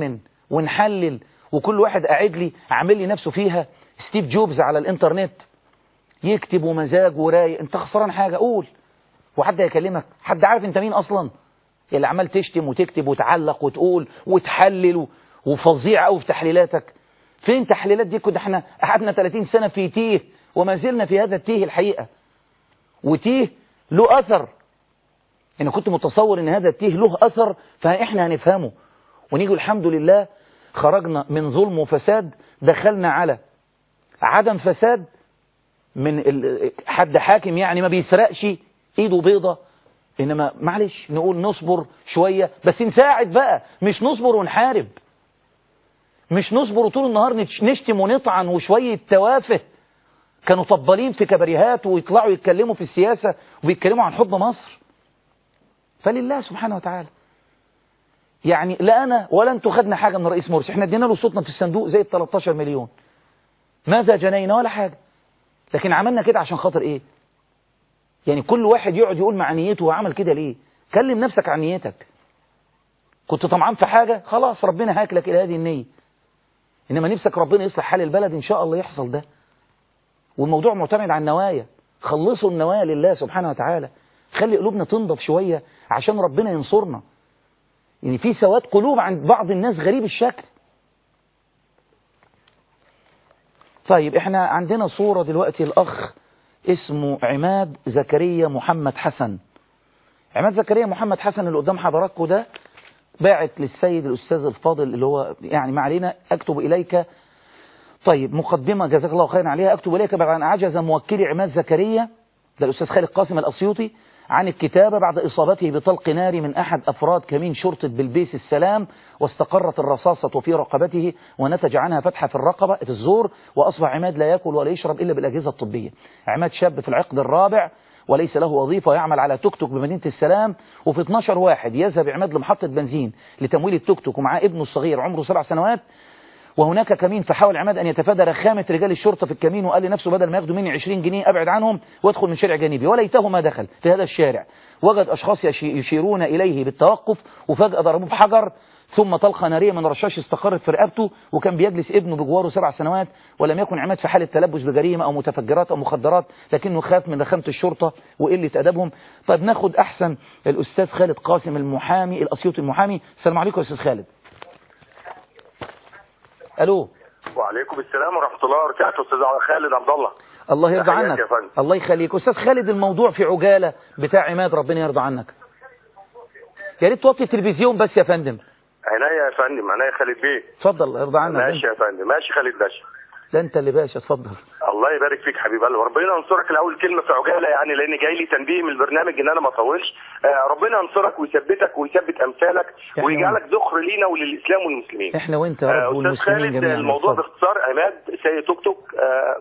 ونحلل وكل واحد قاعد لي عامل لي نفسه فيها ستيف جوبز على الانترنت يكتب ومزاج ورايق انت خسران حاجة قول وحد هيكلمك حد عارف انت مين اصلا اللي عمال تشتم وتكتب وتعلق وتقول وتحلل وفظيع قوي في تحليلاتك فين تحليلات دي كده احنا قعدنا 30 سنة في تيه وما زلنا في هذا التيه الحقيقة وتيه له أثر أنا كنت متصور أن هذا التيه له أثر فإحنا هنفهمه ونيجي الحمد لله خرجنا من ظلم وفساد دخلنا على عدم فساد من حد حاكم يعني ما بيسرقش ايده بيضة انما معلش نقول نصبر شوية بس نساعد بقى مش نصبر ونحارب مش نصبر طول النهار نشتم ونطعن وشوية توافه كانوا طبالين في كبريهات ويطلعوا يتكلموا في السياسة وبيتكلموا عن حب مصر فلله سبحانه وتعالى يعني لا أنا ولا أنتوا خدنا حاجة من رئيس مرسي احنا ادينا له صوتنا في الصندوق زي ال 13 مليون ماذا جنينا ولا حاجة لكن عملنا كده عشان خاطر ايه يعني كل واحد يقعد يقول مع نيته هو عمل كده ليه كلم نفسك عن نيتك كنت طمعان في حاجة خلاص ربنا هاكلك إلى هذه النية إنما نفسك ربنا يصلح حال البلد إن شاء الله يحصل ده والموضوع معتمد على النوايا خلصوا النوايا لله سبحانه وتعالى خلي قلوبنا تنضف شوية عشان ربنا ينصرنا يعني في سواد قلوب عند بعض الناس غريب الشكل طيب احنا عندنا صورة دلوقتي الأخ اسمه عماد زكريا محمد حسن عماد زكريا محمد حسن اللي قدام حضراتكم ده باعت للسيد الأستاذ الفاضل اللي هو يعني ما علينا أكتب إليك طيب مقدمة جزاك الله خيرا عليها أكتب إليك بعد أن عجز موكلي عماد زكريا ده الأستاذ خالد قاسم الأسيوطي عن الكتابة بعد إصابته بطلق نار من أحد أفراد كمين شرطة بلبيس السلام واستقرت الرصاصة في رقبته ونتج عنها فتحة في الرقبة في الزور وأصبح عماد لا يأكل ولا يشرب إلا بالأجهزة الطبية عماد شاب في العقد الرابع وليس له وظيفة ويعمل على توك توك بمدينة السلام وفي 12 واحد يذهب عماد لمحطة بنزين لتمويل التوك توك ومعاه ابنه الصغير عمره سبع سنوات وهناك كمين فحاول عماد أن يتفادى رخامة رجال الشرطة في الكمين وقال لنفسه بدل ما ياخدوا مني 20 جنيه أبعد عنهم وادخل من شارع جانبي وليته ما دخل في هذا الشارع وجد أشخاص يشيرون إليه بالتوقف وفجأة ضربوه بحجر ثم طلقة نارية من رشاش استقرت في رقبته وكان بيجلس ابنه بجواره سبع سنوات ولم يكن عماد في حالة تلبس بجريمة أو متفجرات أو مخدرات لكنه خاف من رخامة الشرطة وقلة أدبهم طيب ناخد أحسن الأستاذ خالد قاسم المحامي الأسيوطي المحامي السلام عليكم يا أستاذ خالد ألو وعليكم السلام ورحمة الله وبركاته أستاذ خالد عبد الله الله يرضى عنك الله يخليك أستاذ خالد الموضوع في عجالة بتاع عماد ربنا يرضى عنك يا ريت توطي التلفزيون بس يا فندم عينيا يا فندم عينيا خالد بيه اتفضل يرضى عنك ماشي يا فندم ماشي خالد باشا لا انت اللي باشا اتفضل الله يبارك فيك حبيب قلبي ربنا ينصرك الاول كلمه في عجاله يعني لان جاي لي تنبيه من البرنامج ان انا ما اطولش آه ربنا ينصرك ويثبتك ويثبت امثالك ويجعلك ذخر لينا وللاسلام والمسلمين احنا وانت يا رب آه والمسلمين جميعا الموضوع باختصار عماد سيد توك توك آه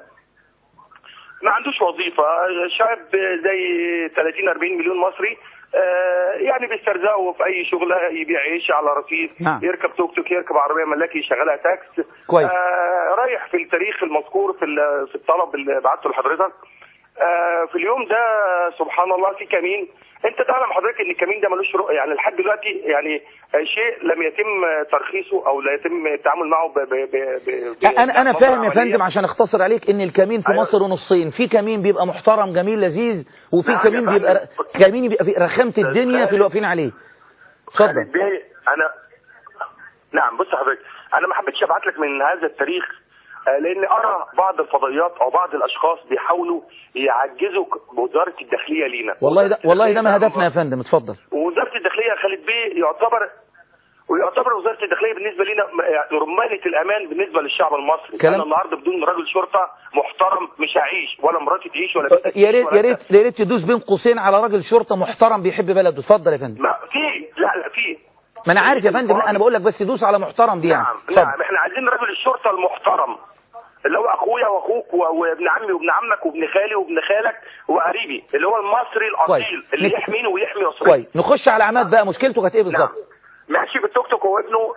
ما عندوش وظيفه شاب زي 30 40 مليون مصري آه يعني بيسترزقوا في اي شغله يبيع عيش على رصيف نعم. يركب توك توك يركب عربيه ملاكي يشغلها تاكس كويس. آه رايح في التاريخ المذكور في في الطلب اللي بعته لحضرتك آه في اليوم ده سبحان الله في كمين انت تعلم حضرتك ان الكمين ده ملوش رؤيه يعني لحد دلوقتي يعني شيء لم يتم ترخيصه او لا يتم التعامل معه ب ب ب ب انا انا فاهم يا فندم عشان اختصر عليك ان الكمين في أيوة. مصر نصين في كمين بيبقى محترم جميل لذيذ وفي نعم يا كمين فندم. بيبقى كمين بيبقى في رخامه الدنيا في اللي واقفين عليه اتفضل خالد بيه انا نعم بص حضرتك انا ما حبيتش ابعت لك من هذا التاريخ آه، لان ارى بعض الفضائيات او بعض الاشخاص بيحاولوا يعجزوا ك- وزاره الداخليه لينا والله ده والله ده ما الداخلية هدفنا يا فندم اتفضل ووزاره الداخليه يا خالد بيه يعتبر ويعتبر وزاره الداخليه بالنسبه لنا م- يعني رمانه الامان بالنسبه للشعب المصري كلام- انا النهارده بدون راجل شرطه محترم مش هعيش ولا مراتي تعيش ولا بنتي يا تعيش ريت ولا يا ريت يا ريت تدوس بين قوسين على راجل شرطه محترم بيحب بلده اتفضل يا فندم ما في لا لا في ما انا عارف يا فندم لا انا بقول لك بس دوس على محترم دي يعني نعم اتفضل نعم احنا عايزين رجل الشرطه المحترم اللي هو اخويا واخوك و- وابن عمي وابن عمك وابن خالي وابن خالك وقريبي اللي هو المصري كويس. الاصيل اللي نك- يحميني ويحمي اسرتي كويس نخش على عماد بقى مشكلته كانت ايه نعم بالظبط ماشي بالتوك توك هو ابنه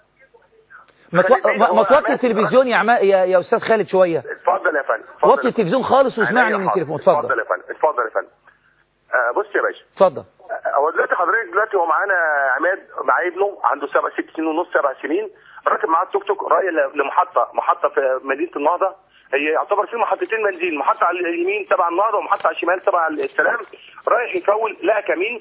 ما تو- خالد بيه، ما- هو ما توطي عماد- التلفزيون يا عما يا يا استاذ خالد شويه اتفضل يا فندم اتفضل وطي يا التلفزيون خالص فندم. واسمعني عينيا من حاضر. التليفون اتفضل اتفضل يا فندم اتفضل يا فندم آه بص يا باشا اتفضل هو دلوقتي حضرتك دلوقتي هو معانا عماد مع ابنه عنده سبع ست سنين ونص سبع سنين راكب معاه التوك توك رايح ل- لمحطه محطه في مدينه النهضه هي يعتبر في محطتين بنزين محطه على اليمين تبع النهضه ومحطه على الشمال تبع السلام رايح يفول لقى كمين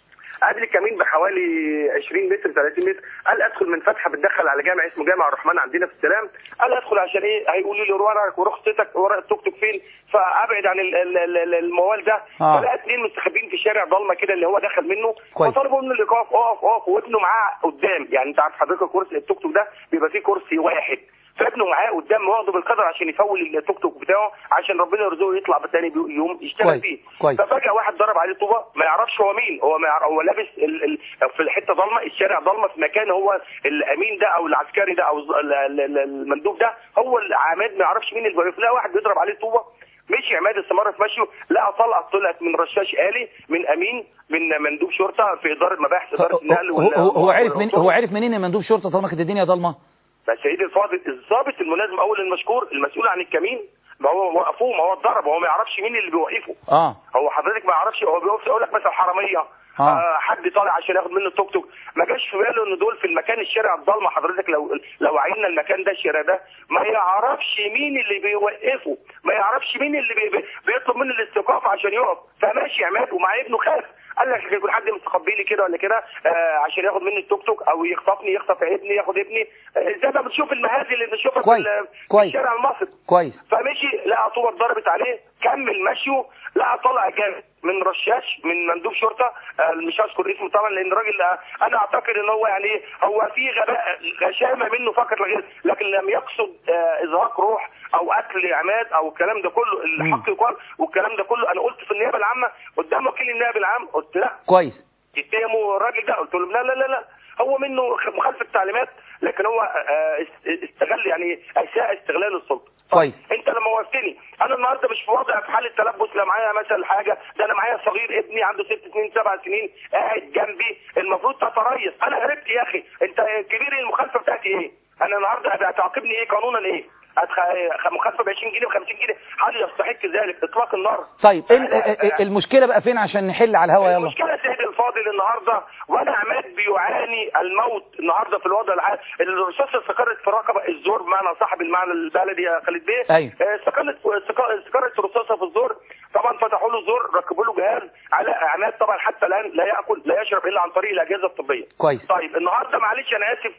قبل الكمين بحوالي 20 متر 30 متر قال ادخل من فتحه بتدخل على جامع اسمه جامع الرحمن عندنا في السلام قال ادخل عشان ايه هيقولوا لي ورقك ورخصتك ورق التوك توك فين فابعد عن ال- ال- ال- ال- الموال ده آه. فلقى اثنين مستخبين في شارع ضلمه كده اللي هو دخل منه كويس. فطلبوا منه الايقاف اقف اقف وابنه معاه قدام يعني انت عارف حضرتك كرسي التوك توك ده بيبقى فيه كرسي واحد فابنه معاه قدام واخده بالقدر عشان يفول التوك توك بتاعه عشان ربنا يرزقه يطلع بالتاني يوم يشتغل كويس. فيه كويس. ففجاه واحد ضرب عليه طوبه ما يعرفش هو مين هو ما يعرف هو لابس ال... ال... في الحته ضلمه الشارع ضلمه في مكان هو الامين ده او العسكري ده او الز- ال- ال- ال- المندوب ده هو العماد ما يعرفش مين اللي واقف لا واحد بيضرب عليه طوبه مشي عماد استمر في مشيه لقى طلقه طلعت من رشاش آلي من امين من مندوب شرطه في اداره مباحث اداره النقل هو, وال- هو, هو عرف من والعطور. هو عرف منين يا مندوب شرطه طالما كانت الدنيا ضلمه بس سيدي الفاضل الضابط الملازم اول المشكور المسؤول عن الكمين ما هو وقفوه ما هو اتضرب هو ما يعرفش مين اللي بيوقفه اه هو حضرتك ما يعرفش هو بيقف يقول لك مثلا حراميه آه. آه حد طالع عشان ياخد منه التوك توك ما جاش في باله ان دول في المكان الشارع الضلمه حضرتك لو لو عينا المكان ده الشارع ده ما يعرفش مين اللي بيوقفه ما يعرفش مين اللي بي بي- بيطلب منه الاستيقاف عشان يقف فماشي عماد ومع ابنه خاف قال لك يكون حد مستخبي لي كده ولا كده آه عشان ياخد مني التوك توك او يخطفني يخطف ابني ياخد ابني آه زي ما بتشوف المهازل اللي بنشوفها في كويس. ال- في كويس. الشارع المصري كويس فمشي لقى طوبه اتضربت عليه كمل مشيه لقى طلع جامد من رشاش من مندوب شرطه آه، مش هذكر اسمه طبعا لان الراجل آه، انا اعتقد ان هو يعني إيه، هو في غباء غشامه منه فقط لا غير لكن لم يقصد آه، ازهاق روح او قتل عماد او الكلام ده كله الحق يقال والكلام ده كله انا قلت في النيابه العامه قدام وكيل النائب العام قلت لا كويس اتهموا الراجل ده قلت لهم لا لا لا لا هو منه خ- مخالفه تعليمات لكن هو آه، است- استغل يعني اساء استغلال السلطه كويس. انت لما وقفتني انا النهارده مش في وضع في حاله تلبس لا معايا مثلا حاجه ده انا معايا صغير ابني عنده ست سنين سبع سنين قاعد جنبي المفروض تتريث انا هربت يا اخي انت كبير المخالفه بتاعتي ايه؟ انا النهارده هتعاقبني ايه قانونا ايه؟ هتخ- مخالفه ب 20 جنيه ب 50 جنيه هل يستحق ذلك اطلاق النار؟ طيب ال- أنا- ال- ال- المشكله بقى فين عشان نحل على الهوا يلا المشكله يا سيدي الفاضل النهارده وانا عماد بيعاني الموت النهارده في الوضع العام الرصاص استقرت في رقبه الزور بمعنى صاحب المعنى البلدي يا خالد بيه أيوة. آه، استقرت استق- استقرت الرصاصه في الزور طبعا فتحوا له زور ركبوا له جهاز على عماد طبعا حتى الان لا ياكل لا يشرب الا عن طريق الاجهزه الطبيه كويس. طيب النهارده معلش انا اسف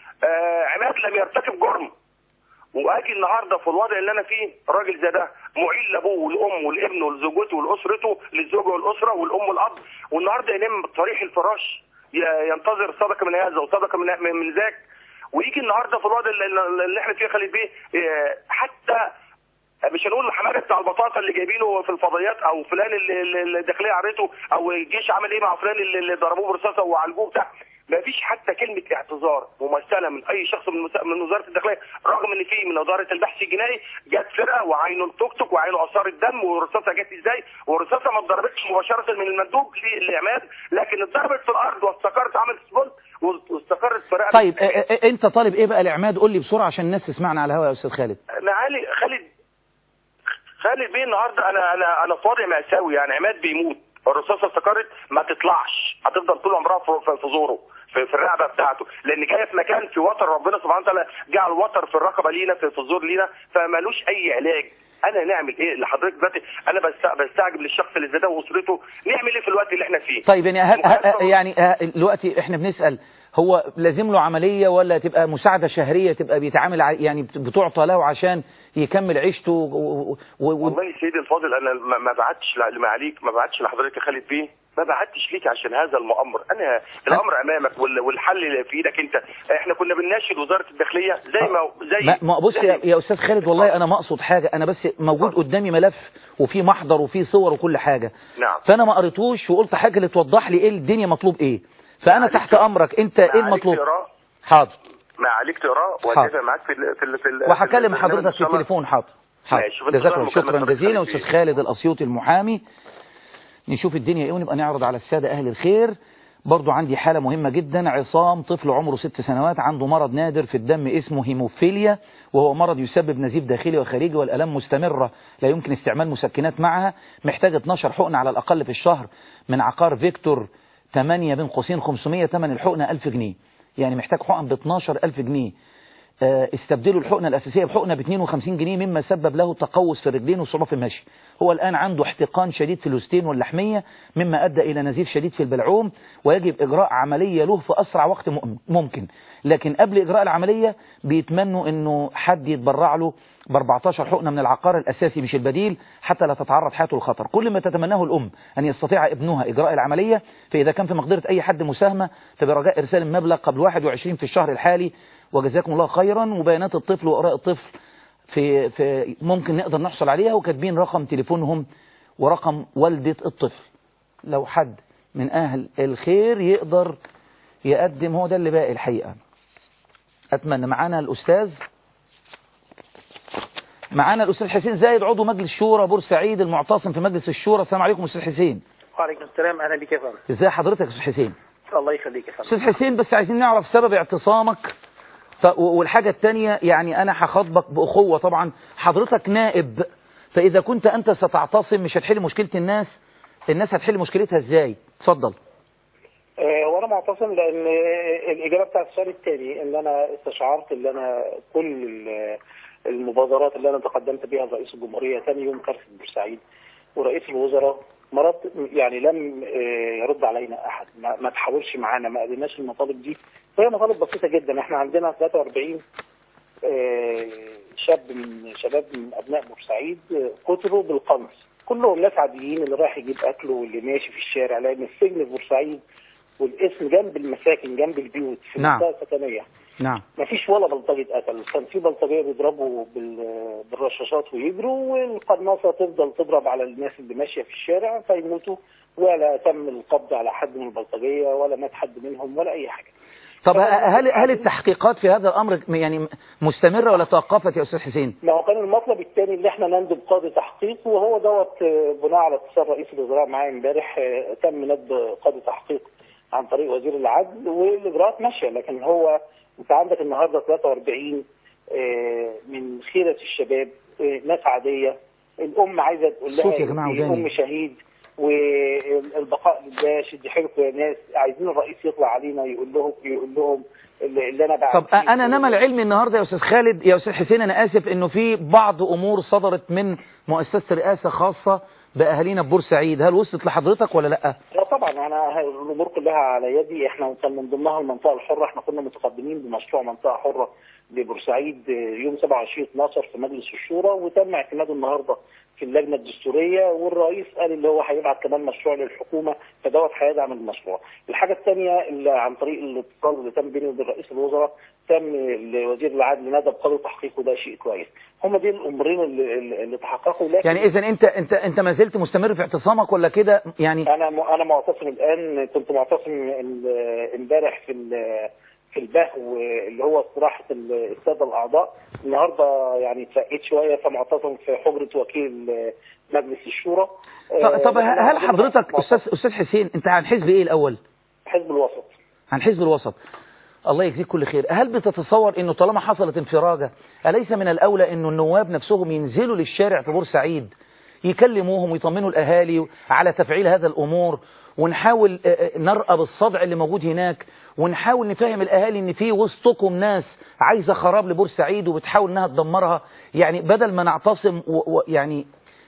آه عماد لم يرتكب جرم واجي النهارده في الوضع اللي انا فيه راجل زي ده معيل لابوه والام والابن ولزوجته ولاسرته للزوجه والاسره والام والاب والنهارده ينام بطريح الفراش ي- ينتظر صدقه من هذا وصدقه من من, من ذاك ويجي النهارده في الوضع اللي, اللي احنا فيه يا خالد بيه آه، حتى مش هنقول الحماده بتاع البطاطا اللي جايبينه في الفضائيات او فلان اللي اللي الداخليه عرته او الجيش عمل ايه مع فلان اللي اللي ضربوه برصاصه وعالجوه بتاع ما فيش حتى كلمه اعتذار ممثله من اي شخص من مس- من وزاره الداخليه رغم ان في من اداره البحث الجنائي جت فرقه وعينوا التوك توك وعينوا اثار الدم والرصاصه جت ازاي والرصاصه ما اتضربتش مباشره من المندوب للعماد لكن اتضربت في الارض واستقرت عملت سبولت واستقرت في رقبه طيب ا- ا- انت طالب ايه بقى العماد قول لي بسرعه عشان الناس تسمعنا على الهوا يا استاذ خالد معالي خالد خالد بيه النهارده انا انا انا في وضع مأساوي يعني عماد بيموت الرصاصه استقرت ما تطلعش هتفضل طول عمرها في في- في زوره في, في الرقبه بتاعته لان جايه في مكان في وتر ربنا سبحانه وتعالى جعل وتر في الرقبه لينا في, في الزور لينا فمالوش اي علاج انا نعمل ايه لحضرتك دلوقتي انا بست- بستعجب للشخص اللي زي ده واسرته نعمل ايه في الوقت اللي احنا فيه طيب يعني هل ه- مخالفة- يعني ه- دلوقتي احنا بنسال هو لازم له عمليه ولا تبقى مساعده شهريه تبقى بيتعامل ع- يعني بت- بتعطى له عشان يكمل عيشته و- و- و- والله يا سيدي الفاضل انا ما ما بعتش لمعاليك ما بعتش لحضرتك يا خالد بيه ما بعتش ليك عشان هذا الامر انا الامر امامك وال- والحل اللي في ايدك انت احنا كنا بنناشد وزاره الداخليه زي ما زي ما ما بص يا, يا استاذ خالد والله انا ما اقصد حاجه انا بس موجود قدامي ملف وفي محضر وفي صور وكل حاجه نعم. فانا ما قريتوش وقلت حاجه اللي توضح لي ايه الدنيا مطلوب ايه فانا معلش. تحت امرك انت ما ايه عليك المطلوب تقراه حاضر ما عليك تقراه حاضر. واتفق معاك في ال في ال في ال في وهكلم البرنامج حضرتك إن في شاء الله. التليفون حاضر حاضر ماشي، في جزاك الله انتظار شكرا مكالمة جزيلا حضرتك استاذ خالد الاسيوطي المحامي نشوف الدنيا ايه ونبقى نعرض على الساده اهل الخير برضو عندي حالة مهمة جدا عصام طفل عمره ست سنوات عنده مرض نادر في الدم اسمه هيموفيليا وهو مرض يسبب نزيف داخلي وخارجي والألم مستمرة لا يمكن استعمال مسكنات معها محتاج 12 حقن على الأقل في الشهر من عقار فيكتور 8 بين قوسين 500 ثمن الحقنة 1000 جنيه يعني محتاج حقن ب 12000 جنيه آه، استبدلوا الحقنة الأساسية بحقنة ب 52 جنيه مما سبب له تقوس في الرجلين وصعوبة في المشي هو الآن عنده احتقان شديد في الوستين واللحمية مما أدى إلى نزيف شديد في البلعوم ويجب إجراء عملية له في أسرع وقت مؤم- ممكن لكن قبل إجراء العملية بيتمنوا أنه حد يتبرع له ب 14 حقنة من العقار الأساسي مش البديل حتى لا تتعرض حياته للخطر كل ما تتمناه الأم أن يستطيع ابنها إجراء العملية فإذا كان في مقدرة أي حد مساهمة فبرجاء إرسال المبلغ قبل 21 في الشهر الحالي وجزاكم الله خيرا وبيانات الطفل وآراء الطفل في, في ممكن نقدر نحصل عليها وكاتبين رقم تليفونهم ورقم والدة الطفل لو حد من أهل الخير يقدر يقدم هو ده اللي باقي الحقيقة أتمنى معانا الأستاذ معانا الأستاذ حسين زايد عضو مجلس شورى بورسعيد المعتصم في مجلس الشورى السلام عليكم أستاذ حسين وعليكم السلام اهلا بك يا فندم ازاي حضرتك يا أستاذ حسين الله يخليك يا فندم أستاذ حسين بس عايزين نعرف سبب اعتصامك ف... والحاجة التانية يعني أنا هخاطبك بأخوة طبعا حضرتك نائب فإذا كنت أنت ستعتصم مش هتحل مشكلة الناس الناس هتحل مشكلتها إزاي اتفضل آه، وانا معتصم لان آه، الاجابه بتاعت السؤال الثاني ان انا استشعرت ان انا كل ال- المبادرات اللي انا تقدمت بها لرئيس الجمهوريه ثاني يوم كارثه بورسعيد ورئيس الوزراء مرات يعني لم آه، يرد علينا احد ما, ما تحاولش معانا ما قدمناش المطالب دي وهي مطالب بسيطه جدا احنا عندنا 43 آه، شاب من شباب من ابناء بورسعيد آه، قتلوا بالقنص كلهم ناس عاديين اللي رايح يجيب اكله واللي ماشي في الشارع لان السجن في بورسعيد والاسم جنب المساكن جنب البيوت في نعم. منطقه سكنيه نعم ما فيش ولا بلطجي اتقتل كان في بلطجيه بيضربوا بال- بالرشاشات ويجروا والقناصه تفضل تضرب على الناس اللي ماشيه في الشارع فيموتوا ولا تم القبض على حد من البلطجيه ولا مات حد منهم ولا اي حاجه طب هل هل التحقيقات في هذا الأمر يعني مستمرة ولا توقفت يا أستاذ حسين ما هو كان المطلب الثاني اللي احنا نندب قاضي تحقيق وهو دوت آه، بناء على اتصال رئيس الوزراء معايا امبارح آه، تم ندب قاضي تحقيق عن طريق وزير العدل والاجراءات ماشيه لكن هو انت عندك النهارده 43 آه، من خيره الشباب آه، ناس عاديه الام عايزه تقول لها صوت يا جماعة دي وداني. ام شهيد والبقاء لله شد حيلكم يا ناس عايزين الرئيس يطلع علينا يقول لهم يقول لهم اللي اللي انا بعد طب أنا نما العلمي النهاردة يا أستاذ خالد يا أستاذ حسين أنا آسف إنه في بعض أمور صدرت من مؤسسة رئاسة خاصة بأهالينا ببورسعيد هل وصلت لحضرتك ولا لأ؟ لا طبعا انا الامور كلها على يدي احنا كان من ضمنها المنطقه الحره احنا كنا متقدمين بمشروع منطقه حره لبورسعيد يوم 27 12 في مجلس الشورى وتم اعتماده النهارده في اللجنه الدستوريه والرئيس قال اللي هو هيبعت كمان مشروع للحكومه فدوت هيدعم المشروع. الحاجه الثانيه اللي عن طريق الاتصال اللي تم بيني وبين رئيس الوزراء تم لوزير العدل ندب قاضي تحقيق وده شيء كويس. هم دي الامرين اللي, اللي اللي تحققوا لكن يعني إذا أنت أنت أنت ما زلت مستمر في اعتصامك ولا كده يعني انا م- انا معتصم الان كنت معتصم ال- امبارح في ال- في البهو اللي هو استراحه ال- الساده الاعضاء النهارده يعني اترقيت شويه فمعتصم في حجره وكيل مجلس الشورى طب, طب آه، هل لكن حضرتك معتصم أستاذ أستاذ حسين أنت عن حزب إيه الأول؟ حزب الوسط عن حزب الوسط الله يجزيك كل خير هل بتتصور انه طالما حصلت انفراجة أليس من الأولى انه النواب نفسهم ينزلوا للشارع في بورسعيد يكلموهم ويطمنوا الأهالي على تفعيل هذا الأمور ونحاول آه، آه، نرقب الصدع اللي موجود هناك ونحاول نفهم الأهالي ان في وسطكم ناس عايزة خراب لبورسعيد وبتحاول انها تدمرها يعني بدل ما نعتصم و- و- يعني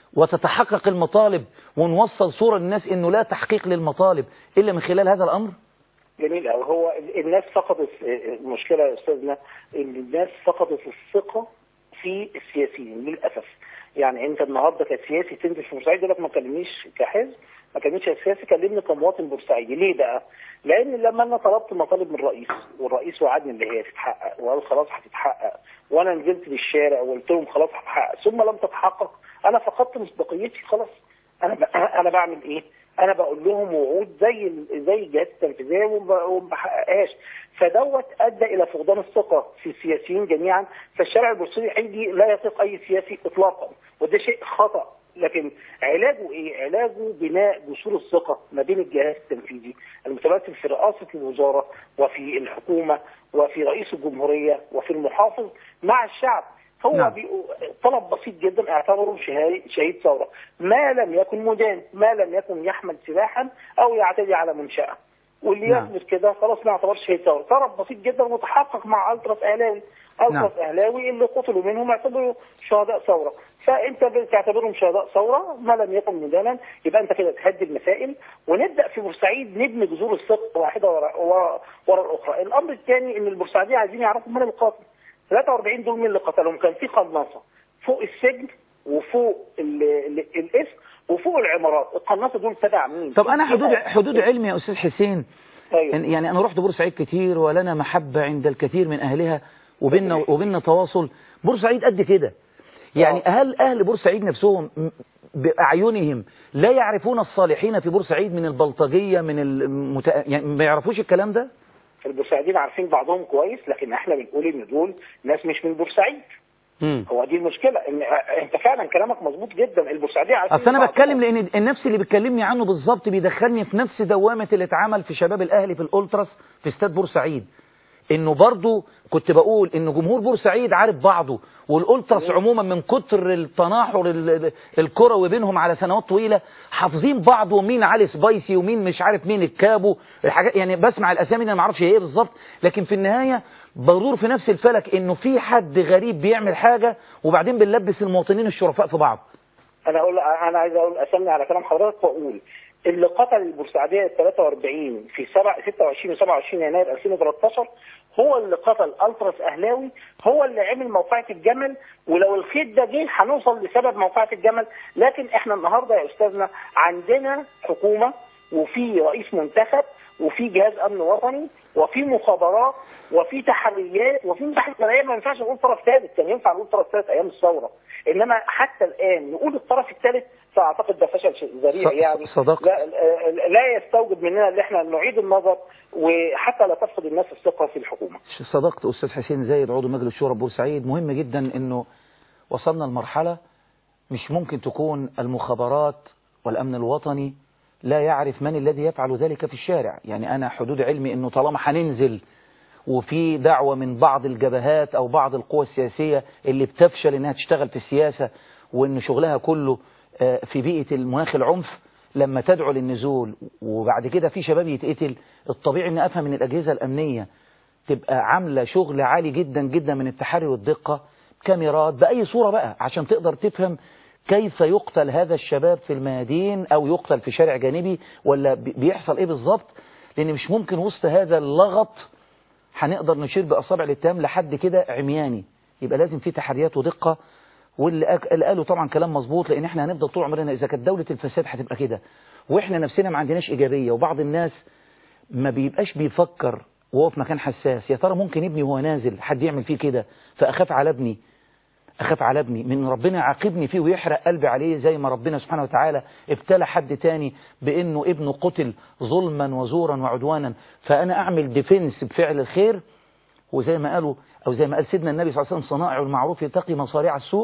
وتتحقق المطالب ونوصل صورة للناس انه لا تحقيق للمطالب الا من خلال هذا الامر جميل قوي هو الناس فقدت المشكله يا استاذنا ان الناس فقدت الثقه في السياسيين للاسف يعني انت النهارده كسياسي تنزل في بورسعيد يقول لك ما تكلمنيش كحزب ما كلمنيش كسياسي كلمني كمواطن بورسعيدي ليه بقى؟ لان لما انا طلبت مطالب من الرئيس والرئيس وعدني اللي هي تتحقق وقال خلاص هتتحقق وانا نزلت للشارع وقلت لهم خلاص هتتحقق ثم لم تتحقق انا فقدت مصداقيتي خلاص انا ب... انا بعمل ايه؟ انا بقول لهم وعود زي ال- زي الجهات التنفيذيه وما وما بحققهاش فدوت ادى الى فقدان الثقه في السياسيين جميعا فالشارع البورسعيدي هيجي لا يثق اي سياسي اطلاقا وده شيء خطا لكن علاجه ايه؟ علاجه بناء جسور الثقه ما بين الجهاز التنفيذي المتمثل في رئاسه الوزاره وفي الحكومه وفي رئيس الجمهوريه وفي المحافظ مع الشعب هو نعم. بي... طلب بسيط جدا اعتبره شهي- شهيد ثوره ما لم يكن مدان ما لم يكن يحمل سلاحا او يعتدي على منشاه واللي نعم. يثبت كده خلاص ما يعتبرش هي ثوره طرف بسيط جدا متحقق مع التراس اهلاوي التراس اهلاوي اللي قتلوا منهم اعتبروا شهداء ثوره فانت بتعتبرهم شهداء ثوره ما لم يكن مدانا يبقى انت كده تهدي المسائل ونبدا في بورسعيد نبني جذور الثقه واحده ورا ورا, ورا الاخرى الامر الثاني ان البورسعيديه عايزين يعرفوا من القاتل 43 دول مين اللي قتلهم كان في قناصه فوق السجن وفوق ال- ال- الاسم وفوق العمارات القناصه دول تبع مين طب أنا حدود حدود علمي يا أستاذ حسين أيوة. إن- يعني أنا رحت بورسعيد كتير ولنا محبة عند الكثير من أهلها وبيننا وبيننا تواصل بورسعيد قد كده يعني هل أهل بورسعيد نفسهم م- بأعينهم لا يعرفون الصالحين في بورسعيد من البلطجية من المت... يعني ما يعرفوش الكلام ده البورسعيديين عارفين بعضهم كويس لكن احنا بنقول ان دول ناس مش من بورسعيد مم. هو دي المشكله ان انت فعلا كلامك مظبوط جدا البورسعيديه عارفين اصل انا بعض. بتكلم لان النفس اللي بتكلمني عنه بالظبط بيدخلني في نفس دوامه اللي اتعمل في شباب الاهلي في الالتراس في استاد بورسعيد انه برضو كنت بقول ان جمهور بورسعيد عارف بعضه والالتراس عموما من كتر التناحر ال- ال- الكروي بينهم على سنوات طويله حافظين بعض ومين علي سبايسي ومين مش عارف مين الكابو الحاجات يعني بسمع الاسامي دي انا ما اعرفش هي ايه بالظبط لكن في النهايه بدور في نفس الفلك انه في حد غريب بيعمل حاجه وبعدين بنلبس المواطنين الشرفاء في بعض انا اقول انا عايز اقول اسمي على كلام حضرتك واقول اللي قتل البورسعيديه 43 في 7 26 و 27 يناير 2013 هو اللي قتل التراس اهلاوي هو اللي عمل موقعة الجمل ولو الخيط ده جه هنوصل لسبب موقعة الجمل لكن احنا النهارده يا استاذنا عندنا حكومه وفي رئيس منتخب وفي جهاز امن وطني وفي مخابرات وفي تحريات وفي مساحه ملايين ما ينفعش نقول طرف ثالث كان ينفع نقول طرف ثالث ايام الثوره انما حتى الان نقول الطرف الثالث فاعتقد ده فشل ش- ذريع ص- يعني صدقت. لا, لا يستوجب مننا ان احنا نعيد النظر وحتى لا تفقد الناس الثقه في الحكومه صدقت أستاذ حسين زايد عضو مجلس شورى بورسعيد مهم جدا أنه وصلنا لمرحلة مش ممكن تكون المخابرات والأمن الوطني لا يعرف من الذي يفعل ذلك في الشارع يعني أنا حدود علمي أنه طالما هننزل وفي دعوة من بعض الجبهات أو بعض القوى السياسية اللي بتفشل أنها تشتغل في السياسة وأن شغلها كله آه، في بيئة المناخ العنف لما تدعو للنزول وبعد كده في شباب يتقتل الطبيعي أن أفهم من الأجهزة الأمنية تبقى عاملة شغل عالي جدا جدا من التحري والدقة كاميرات بأي صورة بقى عشان تقدر تفهم كيف يقتل هذا الشباب في الميادين أو يقتل في شارع جانبي ولا بي- بيحصل إيه بالظبط لأن مش ممكن وسط هذا اللغط هنقدر نشير بأصابع الاتهام لحد كده عمياني يبقى لازم في تحريات ودقة واللي أك- اللي قالوا طبعا كلام مظبوط لأن احنا هنفضل طول عمرنا إذا كانت دولة الفساد هتبقى كده واحنا نفسنا ما عندناش إيجابية وبعض الناس ما بيبقاش بيفكر وهو في مكان حساس يا ترى ممكن ابني وهو نازل حد يعمل فيه كده فأخاف على ابني أخاف على ابني من ربنا يعاقبني فيه ويحرق قلبي عليه زي ما ربنا سبحانه وتعالى ابتلى حد تاني بأنه ابنه قتل ظلما وزورا وعدوانا فأنا أعمل ديفنس بفعل الخير وزي ما قالوا أو زي ما قال سيدنا النبي صلى الله عليه وسلم صنائع المعروف يتقي مصاريع السوء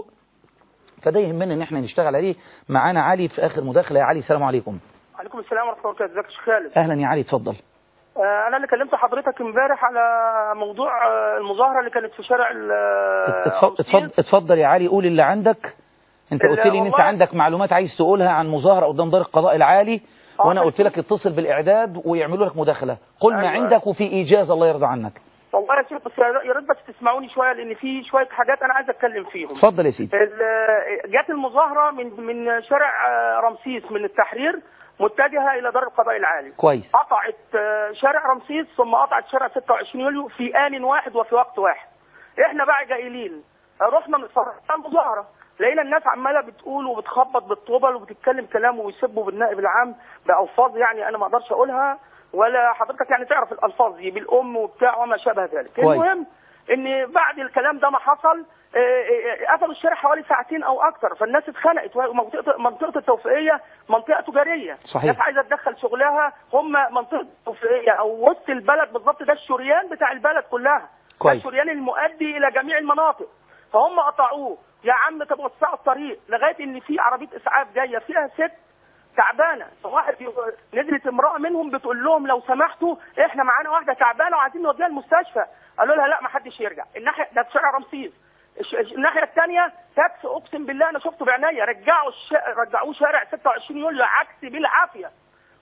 فده يهمنا ان احنا نشتغل عليه معانا علي في اخر مداخله يا علي السلام عليكم عليكم السلام ورحمه الله وبركاته ازيك يا شيخ خالد اهلا يا علي اتفضل آه، انا اللي كلمت حضرتك امبارح على موضوع آه، المظاهره اللي كانت في شارع ال- اتفضل, اتفضل, اتفضل يا علي قول اللي عندك انت لا قلت لي ان انت والله. عندك معلومات عايز تقولها عن مظاهره قدام دار القضاء العالي آه، وانا بس- قلت لك اتصل بالاعداد ويعملوا لك مداخله قل ما أيوة. عندك وفي ايجاز الله يرضى عنك والله يا شيخ بس يا ريت بس تسمعوني شويه لان في شويه حاجات انا عايز اتكلم فيهم اتفضل يا سيدي ال- جت المظاهره من من شارع آه، رمسيس من التحرير متجهه الى دار القضاء العالي كويس قطعت آه، شارع رمسيس ثم قطعت شارع 26 يوليو في آن واحد وفي وقت واحد احنا بقى جايلين آه، رحنا نتفرج على المظاهره لقينا الناس عماله بتقول وبتخبط بالطوبل وبتتكلم كلام ويسبوا بالنائب العام بالفاظ يعني انا ما اقدرش اقولها ولا حضرتك يعني تعرف الالفاظ دي بالام وبتاع وما شابه ذلك كويس. المهم ان بعد الكلام ده ما حصل آه، آه، آه، قفلوا الشارع حوالي ساعتين او اكتر فالناس اتخنقت ومنطقه منطقه التوفيقيه منطقه تجاريه صحيح. ناس عايزه تدخل شغلها هم منطقه التوفيقيه او وسط البلد بالظبط ده الشريان بتاع البلد كلها ده كويس. الشريان المؤدي الى جميع المناطق فهم قطعوه يا عم طب وسعوا الطريق لغايه ان في عربيه اسعاف جايه فيها ست تعبانه فواحد يقول- نزلت امراه منهم بتقول لهم لو سمحتوا احنا معانا واحده تعبانه وعايزين نوديها المستشفى قالوا لها لا ما حدش يرجع الناحيه ده في شارع رمسيس الش- الش- الناحيه الثانيه تاكس اقسم بالله انا شفته بعينيا رجعوا الش... رجعوه شارع 26 يوليو عكس بالعافيه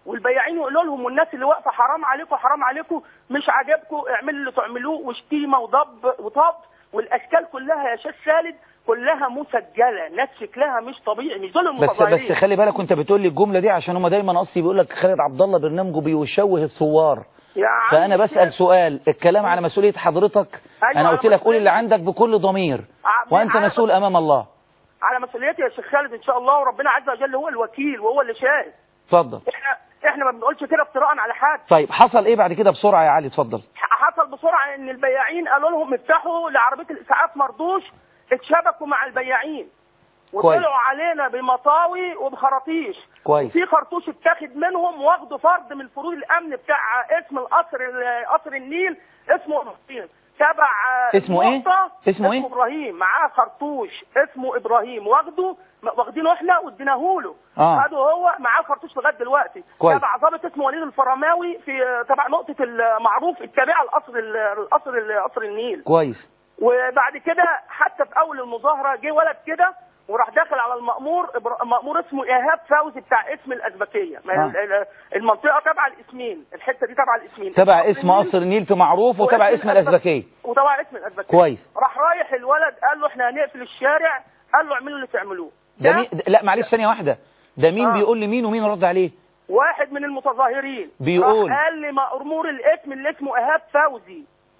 والبياعين يقولوا لهم والناس اللي واقفه حرام عليكم حرام عليكم مش عاجبكم اعملوا اللي تعملوه وشتيمه وضب وطب والاشكال كلها يا شيخ خالد كلها مسجله ناس شكلها مش طبيعي مش دول بس المتظاهرين بس خلي بالك وانت بتقول لي الجمله دي عشان هم دايما اصلي بيقول لك خالد عبد الله برنامجه بيشوه الثوار يا عم فانا بسال الشيخ، سؤال الكلام على مسؤوليه حضرتك أيوة، انا على قلت لك قول اللي مسؤولية. عندك بكل ضمير ع- وانت على مسؤول امام الله على مسؤوليتي يا شيخ خالد ان شاء الله وربنا عز وجل هو الوكيل وهو اللي شاهد اتفضل احنا احنا ما بنقولش كده افتراء على حد طيب حصل ايه بعد كده بسرعه يا علي اتفضل حصل بسرعه ان البياعين قالوا لهم افتحوا لعربيه الاسعاف مرضوش اتشبكوا مع البياعين كويس. وطلعوا علينا بمطاوي وبخراطيش كويس في خرطوش اتاخد منهم واخدوا فرد من فروض الامن بتاع اسم القصر قصر النيل اسمه ابراهيم تبع اسمه ايه؟ النقطة، اسمه ايه؟ اسمه ابراهيم معاه خرطوش اسمه ابراهيم واخده واخدينه احنا واديناه له آه. خده هو معاه الخرطوش لغايه دلوقتي كويس. تبع ضابط اسمه وليد الفرماوي في تبع نقطه المعروف التابعه لقصر ال- القصر قصر النيل كويس وبعد كده حتى في اول المظاهره جه ولد كده وراح داخل على المأمور إبرا- مأمور اسمه إيهاب فوزي بتاع اسم الأزبكية ما آه. ال- ال- المنطقة تبع الاسمين الحتة دي تبع الاسمين تبع قصر اسم النيل قصر النيل في معروف وتبع اسم الازبكيه وتبع اسم الأزبكية كويس راح رايح الولد قال له احنا هنقفل الشارع قال له اعملوا اللي تعملوه ده مين ده- لا معلش ثانيه واحده ده مين آه. بيقول لمين ومين رد عليه واحد من المتظاهرين بيقول. راح قال لي مأمور الاسم اللي اسمه إيهاب فوزي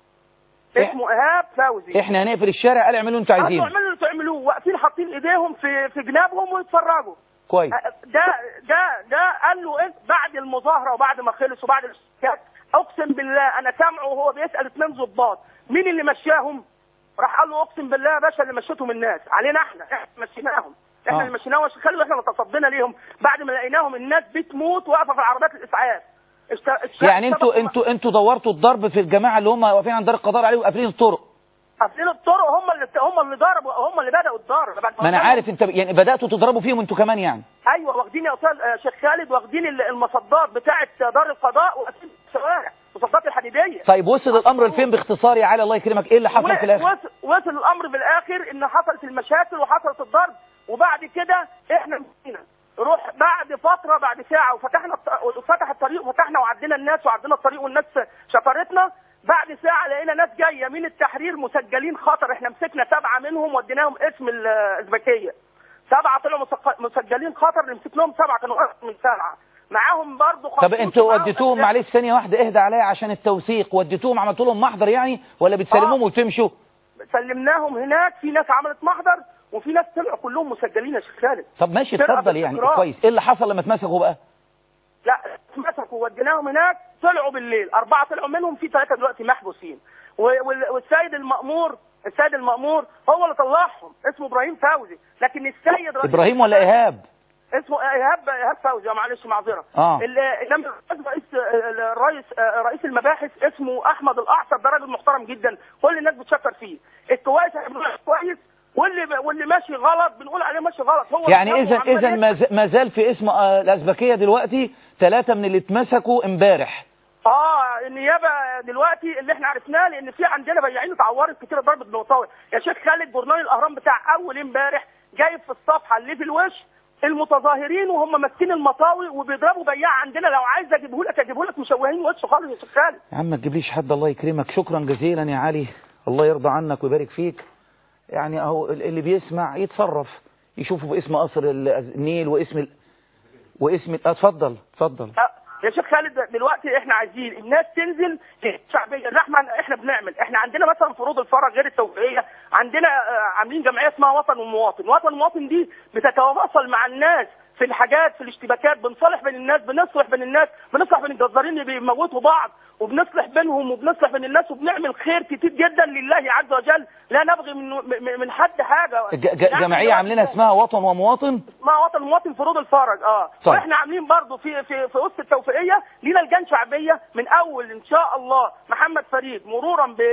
إح- اسمه إيهاب فوزي احنا هنقفل الشارع قال اعملوا اللي انتوا قال له عايزينه اعملوا اللي تعملوه واقفين حاطين ايديهم في في جنابهم ويتفرجوا كويس ده ده ده قال له انت بعد المظاهره وبعد ما خلص وبعد الاشتكاك اقسم بالله انا سامعه وهو بيسال اثنين ضباط مين اللي مشاهم؟ راح قال له اقسم بالله يا باشا اللي مشيتهم الناس علينا احنا احنا مشيناهم احنا آه. اللي مشيناهم عشان خلوا احنا اللي تصدينا ليهم بعد ما لقيناهم الناس بتموت واقفه في عربيات الاسعاف اشت- اشت- يعني انتوا اشتبكوا- انتوا انتوا دورتوا الضرب في الجماعه اللي هم واقفين عند دار القضاء عليهم وقافلين الطرق قافلين الطرق هم اللي هم اللي ضربوا هم اللي بداوا الضرب بعد ما انا كانوا- عارف انت يعني بداتوا تضربوا فيهم انتوا كمان يعني ايوه واخدين يا استاذ آه، شيخ خالد واخدين ال- المصدات بتاعه دار القضاء واقفين في الشوارع المصدات الحديديه طيب وصل الامر لفين باختصار يا علي الله يكرمك ايه اللي حصل في الاخر وصل, وصل الامر في الاخر ان حصلت المشاكل وحصلت الضرب وبعد كده احنا مشينا روح بعد فتره بعد ساعه وفتحنا الط- وفتح الطريق وفتحنا وعدينا الناس وعدينا الطريق والناس شكرتنا بعد ساعه لقينا ناس جايه من التحرير مسجلين خطر احنا مسكنا سبعه منهم وديناهم اسم الازبكيه سبعه طلعوا مسق- مسجلين خطر اللي مسكناهم سبعه كانوا اكثر من سبعه معاهم برضه طب انتوا وديتوهم معلش ثانيه واحده اهدى عليا عشان التوثيق وديتوهم عملتوا لهم محضر يعني ولا بتسلموهم آه. وتمشوا سلمناهم هناك في ناس عملت محضر وفي ناس طلعوا كلهم مسجلين يا شيخ خالد طب ماشي فرقة اتفضل يعني باستقرار. كويس ايه اللي حصل لما اتمسكوا بقى لا اتمسكوا وديناهم هناك طلعوا بالليل أربعة طلعوا منهم في ثلاثة دلوقتي محبوسين و- وال- والسيد المأمور السيد المأمور هو اللي طلعهم اسمه إبراهيم فوزي لكن السيد رئيس ابراهيم ولا ايهاب اسمه إيهاب إيهاب فوزي معلش معذرة آه. ال- انما رئيس الرئيس رئيس المباحث اسمه أحمد الأعصر ده راجل محترم جدا كل الناس بتشكر فيه الكويس احنا بنقول عليه كويس واللي واللي ماشي غلط بنقول عليه ماشي غلط هو يعني هو اذا عمال اذا يسأل. ما ز- ما زال في اسم آه، الازبكيه دلوقتي ثلاثه من اللي اتمسكوا امبارح اه النيابه دلوقتي اللي احنا عرفناه لان في عندنا بياعين اتعورت كتير ضربت بالمطاوي يا شيخ خالد جورنال الاهرام بتاع اول امبارح جايب في الصفحه اللي في الوش المتظاهرين وهم ماسكين المطاوي وبيضربوا بياع عندنا لو عايز اجيبه لك اجيبه لك مشوهين وشه خالص يا شيخ خالد يا عم ما تجيبليش حد الله يكرمك شكرا جزيلا يا علي الله يرضى عنك ويبارك فيك يعني اهو ال- اللي بيسمع يتصرف يشوفوا باسم قصر ال- النيل واسم ال... واسم ال- آه، اتفضل اتفضل آه، يا شيخ خالد دلوقتي احنا عايزين الناس تنزل شعبيه زي ما احنا بنعمل احنا عندنا مثلا فروض الفرج غير التوفيقيه عندنا آه، عاملين جمعيه اسمها وطن ومواطن وطن ومواطن دي بتتواصل مع الناس في الحاجات في الاشتباكات بنصالح بين الناس بنصلح بين الناس بنصلح بين الجزارين اللي بيموتوا بعض وبنصلح بينهم وبنصلح بين الناس وبنعمل خير كتير جدا لله عز وجل لا نبغي من من- من حد حاجه ج- ج- يعني جمعيه دلوقتي- عاملينها اسمها وطن ومواطن اسمها وطن مواطن فروض الفرج اه طيب. واحنا عاملين برضو في في في وسط التوفيقيه لينا لجان شعبيه من اول ان شاء الله محمد فريد مرورا ب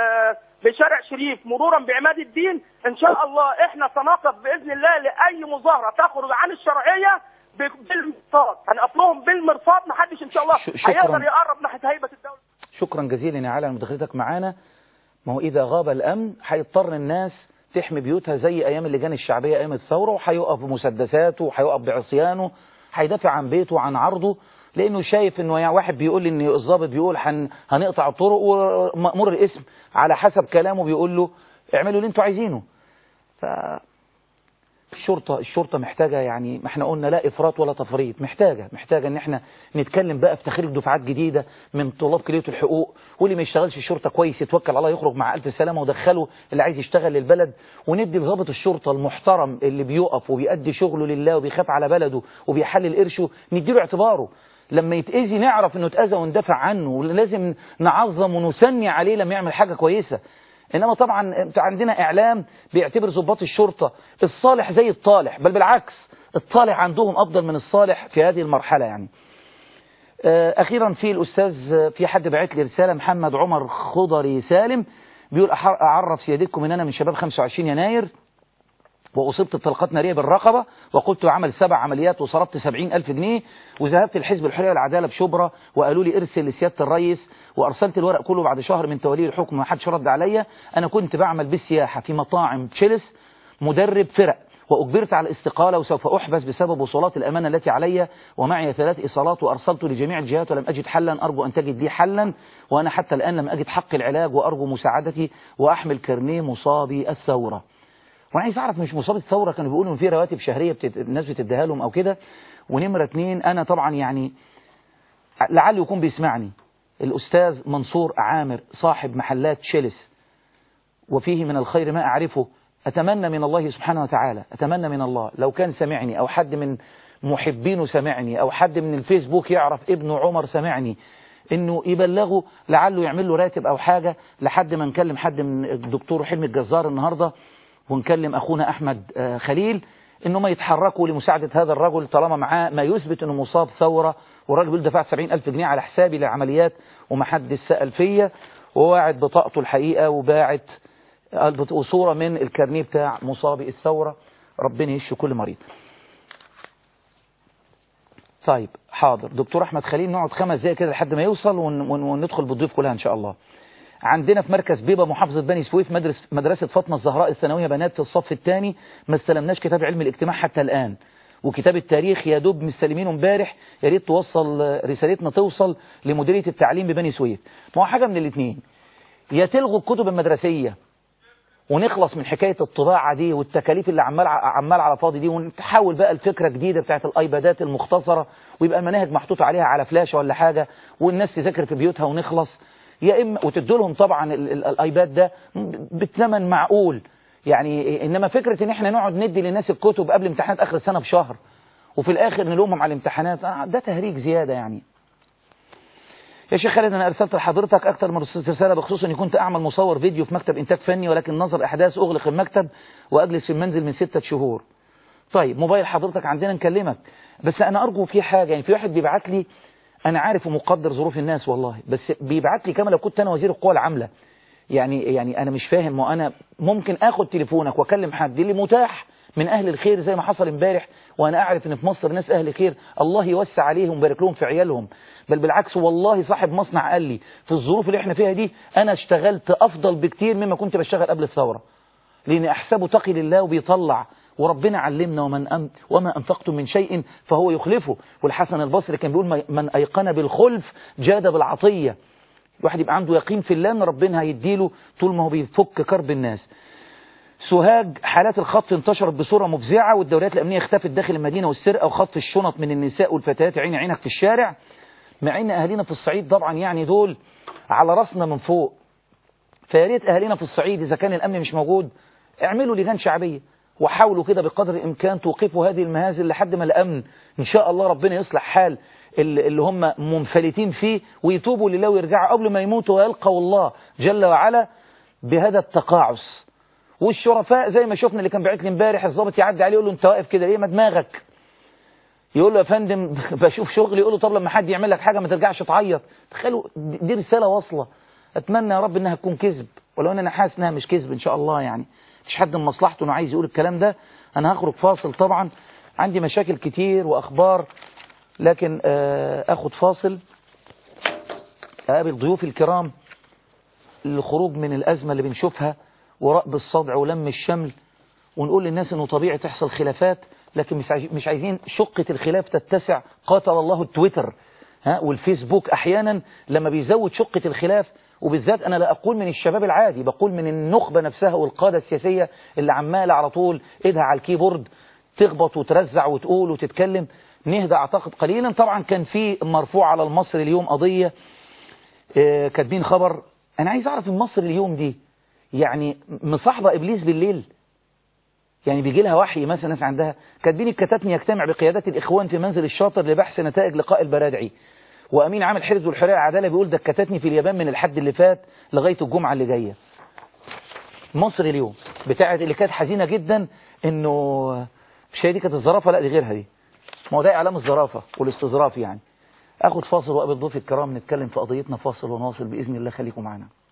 بشارع شريف مرورا بعماد الدين ان شاء الله احنا سنقف باذن الله لاي مظاهره تخرج عن الشرعيه ب- بالمرصاد هنقف لهم بالمرصاد محدش ان شاء الله ش- شكراً. هيقدر يقرب ناحيه هيبه الدوله شكرا جزيلا يا علي على مداخلتك معانا ما هو إذا غاب الأمن هيضطر الناس تحمي بيوتها زي أيام اللجان الشعبية أيام الثورة وهيقف بمسدساته وهيقف بعصيانه هيدافع عن بيته وعن عرضه لانه شايف انه يعني واحد بيقول لي ان الضابط بيقول هن هنقطع الطرق ومأمور الاسم على حسب كلامه بيقول له اعملوا اللي انتوا عايزينه ف الشرطة الشرطة محتاجة يعني ما احنا قلنا لا إفراط ولا تفريط محتاجة محتاجة ان احنا نتكلم بقى في تخريج دفعات جديدة من طلاب كلية الحقوق واللي ما يشتغلش الشرطة كويس يتوكل على الله يخرج مع ألف سلامة ودخله اللي عايز يشتغل للبلد وندي لضابط الشرطة المحترم اللي بيقف وبيأدي شغله لله وبيخاف على بلده وبيحلل قرشه نديله اعتباره لما يتأذي نعرف انه اتأذى وندافع عنه ولازم نعظم ونثني عليه لما يعمل حاجة كويسة إنما طبعا عندنا إعلام بيعتبر ضباط الشرطة الصالح زي الطالح بل بالعكس الطالح عندهم أفضل من الصالح في هذه المرحلة يعني أخيرا في الأستاذ في حد بعت لي رسالة محمد عمر خضري سالم بيقول أعرف سيادتكم إن أنا من شباب 25 يناير وأصبت بطلقات نارية بالرقبة وقلت عمل سبع عمليات وصرفت سبعين ألف جنيه وذهبت الحزب الحرية والعدالة بشبرة وقالوا لي ارسل لسيادة الرئيس وأرسلت الورق كله بعد شهر من تولي الحكم ما حدش رد عليا أنا كنت بعمل بالسياحة في مطاعم تشيلس مدرب فرق وأجبرت على الاستقالة وسوف أحبس بسبب وصولات الأمانة التي علي ومعي ثلاث إيصالات وأرسلت لجميع الجهات ولم أجد حلا أرجو أن تجد لي حلا وأنا حتى الآن لم أجد حق العلاج وأرجو مساعدتي وأحمل كرنيه مصابي الثورة وانا عايز اعرف مش مصاب الثوره كانوا بيقولوا ان في رواتب شهريه بتت... الناس بتديها لهم او كده ونمره اتنين انا طبعا يعني لعله يكون بيسمعني الاستاذ منصور عامر صاحب محلات شيلس وفيه من الخير ما اعرفه اتمنى من الله سبحانه وتعالى اتمنى من الله لو كان سمعني او حد من محبينه سمعني او حد من الفيسبوك يعرف ابنه عمر سمعني انه يبلغه لعله يعمل له راتب او حاجه لحد ما نكلم حد من الدكتور حلمي الجزار النهارده ونكلم أخونا أحمد خليل إنهم يتحركوا لمساعدة هذا الرجل طالما معاه ما يثبت إنه مصاب ثورة والراجل بيقول دفعت 70 ألف جنيه على حسابي للعمليات ومحدش سأل فيا وواعد بطاقته الحقيقة وباعت وصورة من الكارنيه بتاع مصابي الثورة ربنا يشفي كل مريض طيب حاضر دكتور أحمد خليل نقعد خمس دقايق كده لحد ما يوصل وندخل بالضيوف كلها إن شاء الله عندنا في مركز بيبا محافظة بني سويف مدرس مدرسة فاطمة الزهراء الثانوية بنات في الصف الثاني ما استلمناش كتاب علم الاجتماع حتى الآن وكتاب التاريخ يا دوب مستلمينه امبارح يا ريت توصل رسالتنا توصل لمديرية التعليم ببني سويف ما هو حاجة من الاثنين يا تلغوا الكتب المدرسية ونخلص من حكاية الطباعة دي والتكاليف اللي عمال عمال على فاضي دي ونحاول بقى الفكرة جديدة بتاعت الايبادات المختصرة ويبقى المناهج محطوط عليها على فلاشة ولا حاجة والناس تذاكر في بيوتها ونخلص يا إما وتدوا لهم طبعا الايباد ده بثمن معقول يعني انما فكرة ان احنا نقعد ندي للناس الكتب قبل امتحانات اخر السنة بشهر وفي الاخر نلومهم على الامتحانات ده تهريج زيادة يعني يا شيخ خالد انا ارسلت لحضرتك اكتر من رسالة بخصوص اني كنت اعمل مصور فيديو في مكتب انتاج فني ولكن نظر احداث اغلق المكتب واجلس في المنزل من ستة شهور طيب موبايل حضرتك عندنا نكلمك بس انا ارجو في حاجة يعني في واحد بيبعت لي انا عارف ومقدر ظروف الناس والله بس بيبعت لي كما لو كنت انا وزير القوى العاملة يعني يعني انا مش فاهم وانا ممكن اخد تليفونك واكلم حد اللي متاح من اهل الخير زي ما حصل امبارح وانا اعرف ان في مصر ناس اهل خير الله يوسع عليهم ويبارك لهم في عيالهم بل بالعكس والله صاحب مصنع قال لي في الظروف اللي احنا فيها دي انا اشتغلت افضل بكتير مما كنت بشتغل قبل الثوره لان احسبه تقي لله وبيطلع وربنا علمنا ومن أم وما أنفقتم من شيء فهو يخلفه والحسن البصري كان بيقول من أيقن بالخلف جاد بالعطية الواحد يبقى عنده يقين في الله ان ربنا هيديله طول ما هو بيفك كرب الناس سوهاج حالات الخطف انتشرت بصورة مفزعة والدوريات الأمنية اختفت داخل المدينة والسرقة وخطف الشنط من النساء والفتيات عين عينك في الشارع مع ان أهالينا في الصعيد طبعا يعني دول على راسنا من فوق فيا ريت أهالينا في الصعيد إذا كان الأمن مش موجود اعملوا لجان شعبية وحاولوا كده بقدر الإمكان توقفوا هذه المهازل لحد ما الأمن إن شاء الله ربنا يصلح حال اللي هم منفلتين فيه ويتوبوا لله ويرجعوا قبل ما يموتوا ويلقوا الله جل وعلا بهذا التقاعس والشرفاء زي ما شفنا اللي كان بعت لي امبارح الضابط يعدي عليه يقول له انت واقف كده ليه ما دماغك يقول له يا فندم بشوف شغلي يقول له طب لما حد يعمل لك حاجه ما ترجعش تعيط تخيلوا دي رساله واصله اتمنى يا رب انها تكون كذب ولو ان انا حاسس انها مش كذب ان شاء الله يعني مفيش حد من مصلحته انه عايز يقول الكلام ده انا هخرج فاصل طبعا عندي مشاكل كتير واخبار لكن اخد فاصل اقابل ضيوفي الكرام الخروج من الازمه اللي بنشوفها ورأب الصدع ولم الشمل ونقول للناس انه طبيعي تحصل خلافات لكن مش عايزين شقة الخلاف تتسع قاتل الله التويتر ها والفيسبوك احيانا لما بيزود شقة الخلاف وبالذات انا لا اقول من الشباب العادي بقول من النخبة نفسها والقادة السياسية اللي عمالة على طول ايدها على الكيبورد تخبط وترزع وتقول وتتكلم نهدى اعتقد قليلا طبعا كان في مرفوع على المصري اليوم قضية آه، كاتبين خبر انا عايز اعرف المصري اليوم دي يعني مصاحبة ابليس بالليل يعني بيجي لها وحي مثلا ناس عندها كاتبين الكتاتني يجتمع بقيادات الإخوان في منزل الشاطر لبحث نتائج لقاء البرادعي وأمين عام الحرز والحرية العدالة بيقول ده الكتاتني في اليابان من الحد اللي فات لغاية الجمعة اللي جاية مصر اليوم بتاعت اللي كانت حزينة جدا انه مش هي دي كانت الزرافة لا دي غيرها دي ما هو ده اعلام الزرافة والاستظراف يعني اخد فاصل وقابل ضيوف الكرام نتكلم في قضيتنا فاصل ونواصل بإذن الله خليكم معنا